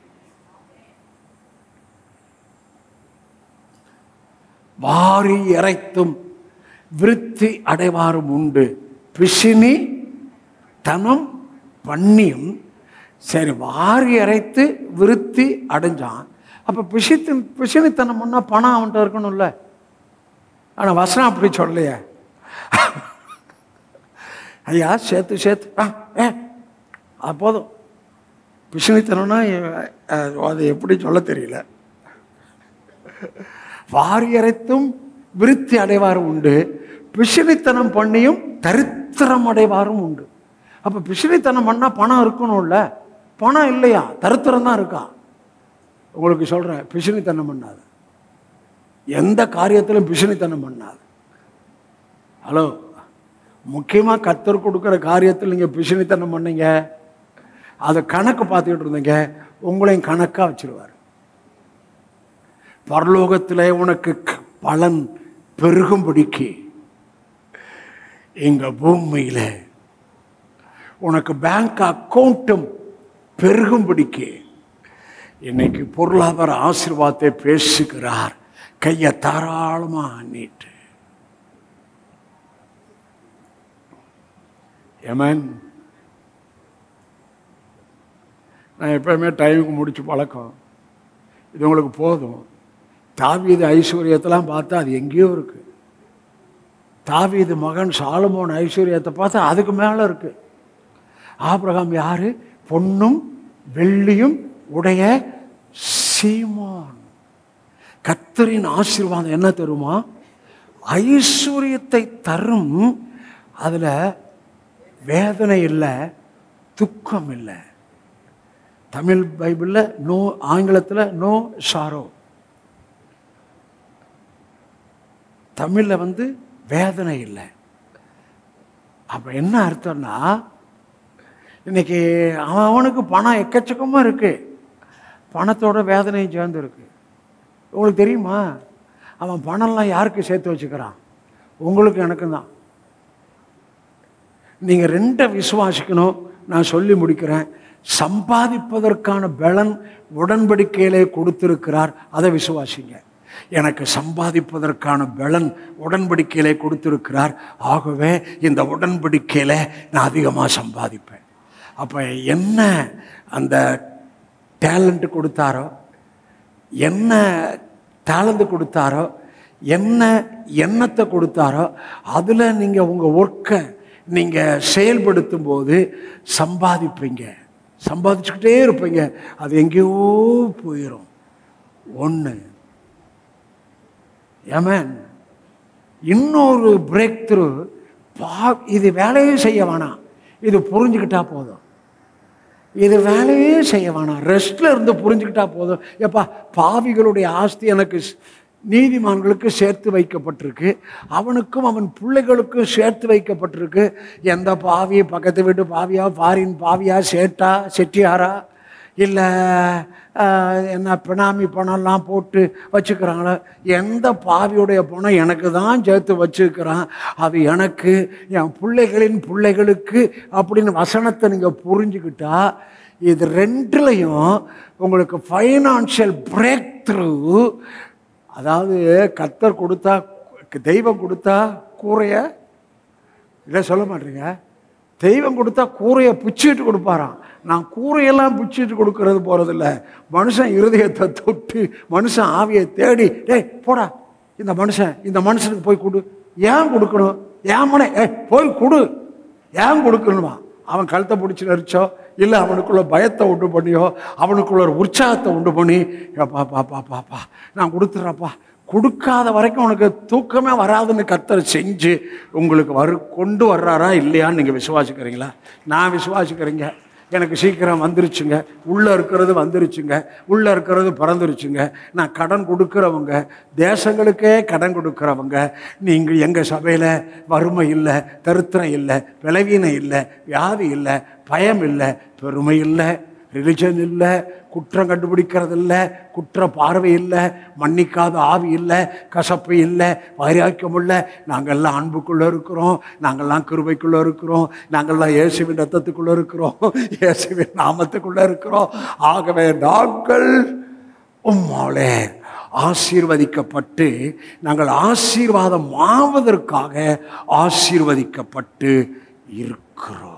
வாரி இறைத்தும் விருத்தி அடைவாரும் உண்டு பிசினி தனம் பண்ணியும் சரி வாரி அரைத்து விருத்தி அடைஞ்சான் அப்போ பிசித்து பிசினித்தனம் பண்ணால் பணம் அவன்கிட்ட இருக்கணும்ல ஆனால் வசனம் அப்படி சொல்லலையே ஐயா சேர்த்து சேர்த்து ஆ ஏ அது போதும் பிசினித்தனம்னா அஹ், அது எப்படி சொல்ல தெரியல வாரி அரைத்தும் விருத்தி அடைவாரும் உண்டு பிசினித்தனம் பண்ணியும் தரித்திரம் அடைவாரும் உண்டு அப்போ பிசினித்தனம் பண்ணால் பணம் இருக்கணும்ல பணம் இல்லையா தரித்திரம் தான் இருக்கா உங்களுக்கு சொல்கிறேன் பிசினித்தனம் பண்ணாது எந்த காரியத்திலும் பிசினித்தனம் பண்ணாது ஹலோ முக்கியமாக கத்தர் கொடுக்குற காரியத்தில் நீங்கள் பிசினித்தனம் பண்ணீங்க அதை கணக்கு பார்த்துக்கிட்டு இருந்தீங்க உங்களையும் கணக்காக வச்சிருவார் பரலோகத்தில் உனக்கு க- பலன் பெருகும்படிக்கு எங்க பூமியில் உனக்கு பேங்க் அக்கௌண்ட்டும் பெருகும்படிக்கு இன்னைக்கு பொருளாதார ஆசீர்வாதத்தை பேசுகிறார் கையை தாராளமா நீட்டு ஏமன் நான் எப்பயுமே டைமுக்கு முடிச்சு பழக்கம் இது உங்களுக்கு போதும் தாவீது ஐஸ்வர்யத்தெல்லாம் பார்த்தா அது எங்கேயோ இருக்கு தாவீது மகன் சாலமோன் ஐஸ்வர்யத்தை பார்த்தா அதுக்கு மேலே இருக்கு ஆபிரகாம் யாரு பொன்னும் வெள்ளியும் உடைய சீமான் கத்தரின் ஆசீர்வாதம் என்ன தருமா ஐஸ்வர்யத்தை தரும் அதில் வேதனை இல்லை துக்கம் இல்லை தமிழ் பைபிளில் நோ ஆங்கிலத்தில் நோ சாரோ தமிழில் வந்து வேதனை இல்லை அப்போ என்ன அர்த்தம்னா இன்னைக்கு அவன் அவனுக்கு பணம் எக்கச்சக்கமாக இருக்கு பணத்தோட வேதனையும் சேர்ந்து இருக்கு உங்களுக்கு தெரியுமா அவன் பணம்லாம் யாருக்கு சேர்த்து வச்சுக்கிறான் உங்களுக்கு எனக்கும் தான் நீங்கள் ரெண்டை விசுவாசிக்கணும் நான் சொல்லி முடிக்கிறேன் சம்பாதிப்பதற்கான பலன் உடன்படிக்கையிலே கொடுத்திருக்கிறார் அதை விசுவாசிங்க எனக்கு சம்பாதிப்பதற்கான பலன் உடன்படிக்கையிலே கொடுத்திருக்கிறார் ஆகவே இந்த உடன்படிக்கையில நான் அதிகமாக சம்பாதிப்பேன் அப்போ என்ன அந்த டேலண்ட் கொடுத்தாரோ என்ன டேலண்ட் கொடுத்தாரோ என்ன எண்ணத்தை கொடுத்தாரோ அதில் நீங்கள் உங்கள் ஒர்க்கை நீங்கள் செயல்படுத்தும் போது சம்பாதிப்பீங்க சம்பாதிச்சுக்கிட்டே இருப்பீங்க அது எங்கேயோ போயிடும் ஒன்று ஏமேன் இன்னொரு பிரேக் த்ரூ பா இது வேலையே செய்ய வேணாம் இது புரிஞ்சுக்கிட்டா போதும் இது வேலையே செய்ய வேணாம் ரெஸ்ட்ல இருந்து புரிஞ்சுக்கிட்டா போதும் எப்பா பாவிகளுடைய ஆஸ்தி எனக்கு ஸ்- நீதிமான்களுக்கு சேர்த்து வைக்கப்பட்டிருக்கு அவனுக்கும் அவன் பிள்ளைகளுக்கும் சேர்த்து வைக்கப்பட்டிருக்கு எந்த பாவி பக்கத்து வீட்டு பாவியா ஃபாரின் பாவியா சேட்டா செட்டியாரா இல்லை என்ன பினாமி பணம்லாம் போட்டு வச்சுக்கிறாங்களோ எந்த பாவியுடைய பணம் எனக்கு தான் சேர்த்து வச்சுருக்கிறான் அது எனக்கு என் பிள்ளைகளின் பிள்ளைகளுக்கு அப்படின்னு வசனத்தை நீங்கள் புரிஞ்சுக்கிட்டா இது ரெண்டுலையும் உங்களுக்கு ஃபைனான்ஷியல் பிரேக் த்ரூ அதாவது கத்தர் கொடுத்தா தெய்வம் கொடுத்தா கூரைய இல்லை சொல்ல மாட்டீங்க தெய்வம் கொடுத்தா கூரையை பிச்சுட்டு கொடுப்பாராம் நான் கூரையெல்லாம் பிச்சுட்டு கொடுக்கறது போகிறதில்ல மனுஷன் இருதயத்தை தொட்டு மனுஷன் ஆவியை தேடி டேய் போடா இந்த மனுஷன் இந்த மனுஷனுக்கு போய் கொடு ஏன் கொடுக்கணும் ஏன் மனை ஏ போய் கொடு ஏன் கொடுக்கணுமா அவன் கழுத்தை பிடிச்சி நரிச்சோ இல்லை அவனுக்குள்ள பயத்தை உண்டு பண்ணியோ அவனுக்குள்ள ஒரு உற்சாகத்தை உண்டு பண்ணி பா பா பா பாப்பா நான் கொடுத்துட்றப்பா கொடுக்காத வரைக்கும் உனக்கு தூக்கமே வராதுன்னு கத்தர் செஞ்சு உங்களுக்கு வரு கொண்டு வர்றாரா இல்லையான்னு நீங்கள் விசுவாசிக்கிறீங்களா நான் விசுவாசிக்கிறீங்க எனக்கு சீக்கிரம் வந்துருச்சுங்க உள்ளே இருக்கிறது வந்துருச்சுங்க உள்ளே இருக்கிறது பறந்துருச்சுங்க நான் கடன் கொடுக்குறவங்க தேசங்களுக்கே கடன் கொடுக்குறவங்க நீங்கள் எங்கள் சபையில் வறுமை இல்லை தருத்திரம் இல்லை விளைவீனம் இல்லை வியாதி இல்லை பயம் இல்லை பெருமை இல்லை ரிலிஜன் இல்லை குற்றம் கண்டுபிடிக்கிறது இல்லை குற்ற பார்வை இல்லை மன்னிக்காத ஆவி இல்லை கசப்பு இல்லை வைராக்கியம் இல்லை நாங்கள்லாம் அன்புக்குள்ளே இருக்கிறோம் நாங்கள்லாம் கிருபைக்குள்ளே இருக்கிறோம் நாங்கள்லாம் இயேசுவின் ரத்தத்துக்குள்ளே இருக்கிறோம் இயேசுவின் நாமத்துக்குள்ளே இருக்கிறோம் ஆகவே நாங்கள் உம்மாலே ஆசீர்வதிக்கப்பட்டு நாங்கள் ஆசீர்வாதம் ஆவதற்காக ஆசீர்வதிக்கப்பட்டு இருக்கிறோம்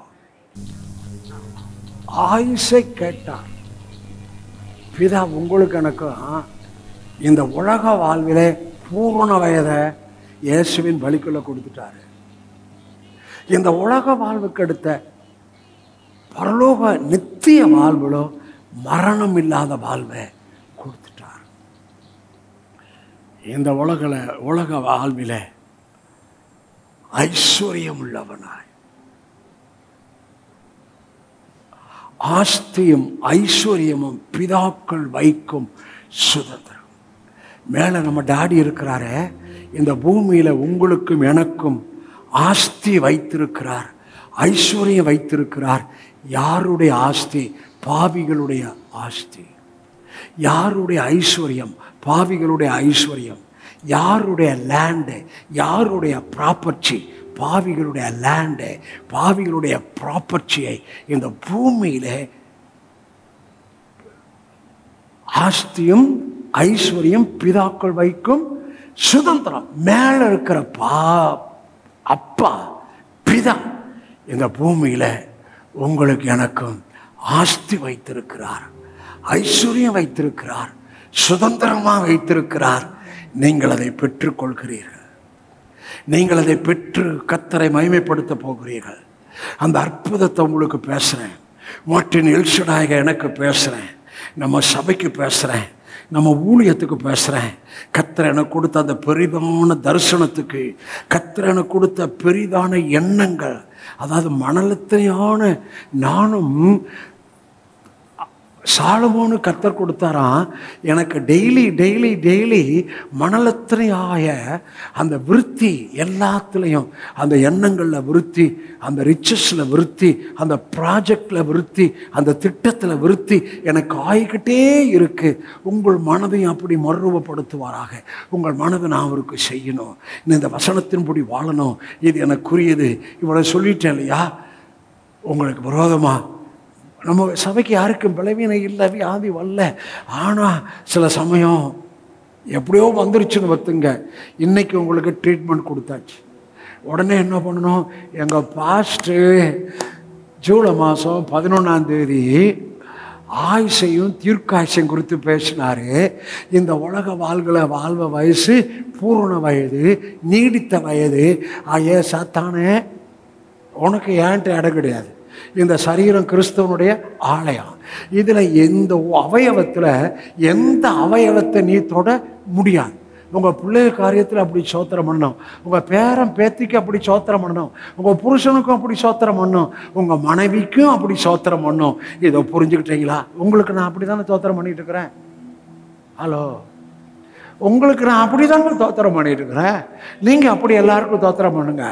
ஆயுசை கேட்டார் பிதா உங்களுக்கு எனக்கும் இந்த உலக வாழ்விலே பூரண வயதை இயேசுவின் பலிக்குள்ள கொடுத்துட்டாரு இந்த உலக வாழ்வுக்கு அடுத்த பரலோக நித்திய வாழ்விலோ மரணம் இல்லாத வாழ்வை கொடுத்துட்டார் இந்த உலகில் உலக வாழ்வில ஐஸ்வர்யம் உள்ளவனாய் ஆஸ்தியும் ஐஸ்வர்யமும் பிதாக்கள் வைக்கும் சுதந்திரம் மேலே நம்ம டாடி இருக்கிறாரே இந்த பூமியில் உங்களுக்கும் எனக்கும் ஆஸ்தி வைத்திருக்கிறார் ஐஸ்வர்யம் வைத்திருக்கிறார் யாருடைய ஆஸ்தி பாவிகளுடைய ஆஸ்தி யாருடைய ஐஸ்வர்யம் பாவிகளுடைய ஐஸ்வர்யம் யாருடைய லேண்டு யாருடைய ப்ராப்பர்ட்டி பாவிகளுடைய லேண்டு பாவிகளுடைய ப்ராப்பர்ட்டியை இந்த பூமியில் ஆஸ்தியும் ஐஸ்வர்யம் பிதாக்கள் வைக்கும் சுதந்திரம் மேலே இருக்கிற பா அப்பா பிதா இந்த பூமியில் உங்களுக்கு எனக்கும் ஆஸ்தி வைத்திருக்கிறார் ஐஸ்வர்யம் வைத்திருக்கிறார் சுதந்திரமாக வைத்திருக்கிறார் நீங்கள் அதை பெற்றுக்கொள்கிறீர்கள் நீங்கள் அதை பெற்று கத்தரை மகிமைப்படுத்த போகிறீர்கள் அந்த அற்புதத்தை உங்களுக்கு பேசுகிறேன் மார்ட்டின் எல்ஷடாக எனக்கு பேசுகிறேன் நம்ம சபைக்கு பேசுகிறேன் நம்ம ஊழியத்துக்கு பேசுகிறேன் கத்தர் எனக்கு கொடுத்த அந்த பெரிதான தரிசனத்துக்கு கத்தர் எனக்கு கொடுத்த பெரிதான எண்ணங்கள் அதாவது மணலத்தையான நானும் சாலமோனு கத்தர் கொடுத்தாராம் எனக்கு டெய்லி டெய்லி டெய்லி மணலத்திரையாய அந்த விருத்தி எல்லாத்துலேயும் அந்த எண்ணங்களில் விருத்தி அந்த ரிச்சஸில் விருத்தி அந்த ப்ராஜெக்டில் விருத்தி அந்த திட்டத்தில் விருத்தி எனக்கு ஆகிக்கிட்டே இருக்குது உங்கள் மனதையும் அப்படி மறுரூபப்படுத்துவாராக உங்கள் மனதை நான் அவருக்கு செய்யணும் இந்த வசனத்தின்படி வாழணும் இது எனக்குரியது இவ்வளோ சொல்லிட்டேன் இல்லையா உங்களுக்கு விரோதமாக நம்ம சபைக்கு யாருக்கும் பலவீனம் இல்லை வியாதி வரல ஆனால் சில சமயம் எப்படியோ வந்துருச்சுன்னு பார்த்துங்க இன்னைக்கு உங்களுக்கு ட்ரீட்மெண்ட் கொடுத்தாச்சு உடனே என்ன பண்ணணும் எங்கள் பாஸ்ட்டு ஜூலை மாதம் பதினொன்றாம் தேதி ஆயுசையும் தீர்க்காயுசையும் குறித்து பேசினார் இந்த உலக வாழ்களை வாழ்வ வயசு பூரண வயது நீடித்த வயது ஆயே சாத்தானே உனக்கு ஏன்ட்டு இடம் கிடையாது இந்த சரீரம் கிறிஸ்தவனுடைய ஆலயம் இதில் எந்த அவயவத்தில் எந்த அவயவத்தை நீ தொட முடியாது உங்கள் பிள்ளை காரியத்தில் அப்படி சோத்திரம் பண்ணணும் உங்கள் பேரன் பேத்திக்கு அப்படி சோத்திரம் பண்ணணும் உங்கள் புருஷனுக்கும் அப்படி சோத்திரம் பண்ணணும் உங்கள் மனைவிக்கும் அப்படி சோத்திரம் பண்ணணும் இதை புரிஞ்சுக்கிட்டீங்களா உங்களுக்கு நான் அப்படி தானே சோத்திரம் பண்ணிட்டு இருக்கிறேன் ஹலோ உங்களுக்கு நான் அப்படி தாங்க தோத்திரம் பண்ணிட்டு இருக்கிறேன் நீங்கள் அப்படி எல்லாருக்கும் தோத்திரம் பண்ணுங்க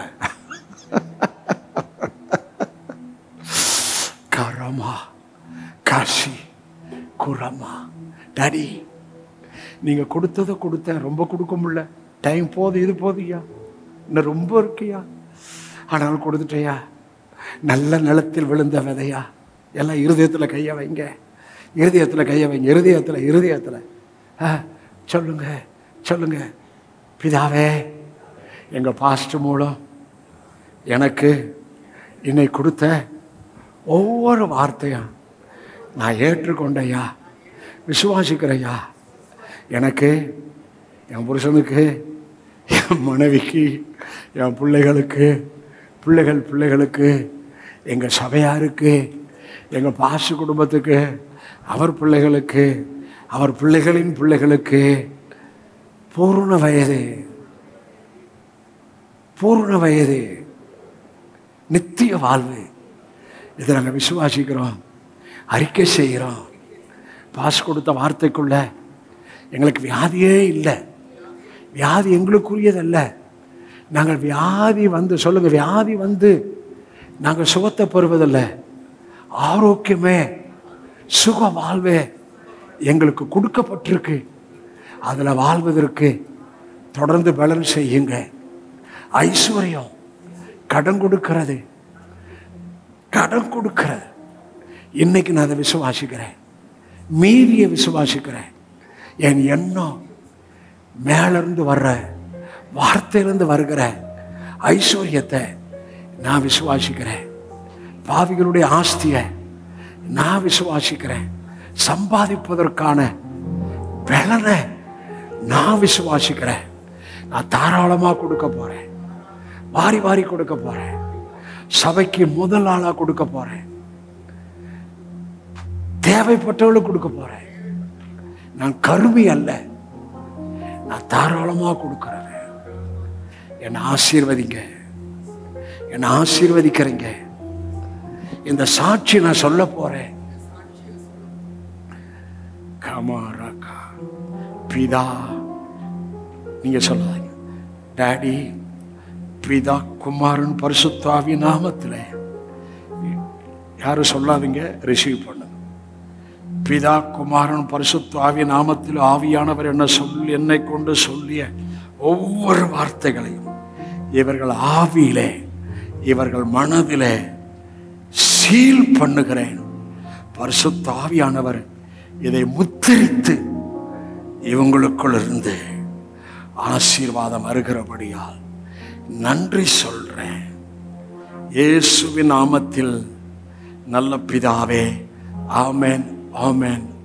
கரமா காசி குரமா டாடி நீங்க கொடுத்ததை கொடுத்தேன் ரொம்ப கொடுக்க முடியல டைம் போதும் இது போதுயா இன்னும் ரொம்ப இருக்குயா ஆனாலும் கொடுத்துட்டேயா நல்ல நிலத்தில் விழுந்த விதையா எல்லாம் இருதயத்தில் கையை வைங்க இருதயத்தில் கையை வைங்க இருதயத்தில் இருதயத்தில் ஆ சொல்லுங்க சொல்லுங்க பிதாவே எங்கள் பாஸ்டர் மூலம் எனக்கு இன்னைக்கு கொடுத்த ஒவ்வொரு வார்த்தையும் நான் ஏற்றுக்கொண்டையா விசுவாசிக்கிறையா எனக்கு என் புருஷனுக்கு என் மனைவிக்கு என் பிள்ளைகளுக்கு பிள்ளைகள் பிள்ளைகளுக்கு எங்கள் சபையாருக்கு எங்கள் பாசு குடும்பத்துக்கு அவர் பிள்ளைகளுக்கு அவர் பிள்ளைகளின் பிள்ளைகளுக்கு பூர்ண வயது பூர்ண வயது நித்திய வாழ்வு இதை நாங்கள் விசுவாசிக்கிறோம் அறிக்கை செய்கிறோம் பாஸ் கொடுத்த வார்த்தைக்குள்ள எங்களுக்கு வியாதியே இல்லை வியாதி எங்களுக்குரியதல்ல நாங்கள் வியாதி வந்து சொல்லுங்க வியாதி வந்து நாங்கள் சுகத்தை பெறுவதில்லை ஆரோக்கியமே சுக வாழ்வே எங்களுக்கு கொடுக்கப்பட்டிருக்கு அதில் வாழ்வதற்கு தொடர்ந்து பலன் செய்யுங்க ஐஸ்வர்யம் கடன் கொடுக்கிறது கடன் கொடுக்கிறது இன்னைக்கு நான் அதை விசுவாசிக்கிறேன் மீதியை விசுவாசிக்கிறேன் என் எண்ணம் மேலிருந்து வர்ற வார்த்தையிலிருந்து வருகிற ஐஸ்வர்யத்தை நான் விசுவாசிக்கிறேன் பாவிகளுடைய ஆஸ்தியை நான் விசுவாசிக்கிறேன் சம்பாதிப்பதற்கான பலனை நான் விசுவாசிக்கிறேன் நான் தாராளமாக கொடுக்க போறேன் வாரி வாரி கொடுக்க போறேன் சபைக்கு முதல் ஆளா கொடுக்க போறேன் தேவைப்பட்டவளுக்கு கொடுக்க போறேன் நான் கருமி அல்ல நான் தாராளமாக கொடுக்கிறேன் என்னை ஆசீர்வதிங்க என்னை ஆசீர்வதிக்கிறீங்க இந்த சாட்சி நான் சொல்ல போறேன் கமாரகா பிதா நீங்க சொல்லாதீங்க டாடி பிதா குமாரன் பரிசுத்தாவி நாமத்தில் யாரும் சொல்லாதீங்க ரிசீவ் பண்ணுங்க பிதா குமாரன் பரிசுத்தாவி நாமத்தில் ஆவியானவர் என்ன சொல் என்னை கொண்டு சொல்லிய ஒவ்வொரு வார்த்தைகளையும் இவர்கள் ஆவியிலே இவர்கள் மனதிலே சீல் பண்ணுகிறேன் பரிசுத்த ஆவியானவர் இதை முத்திரித்து இவங்களுக்குள் இருந்து ஆசீர்வாதம் வருகிறபடியால் நன்றி சொல்றேன் இயேசுவின் நாமத்தில் நல்ல பிதாவே ஆமென் ஆமென்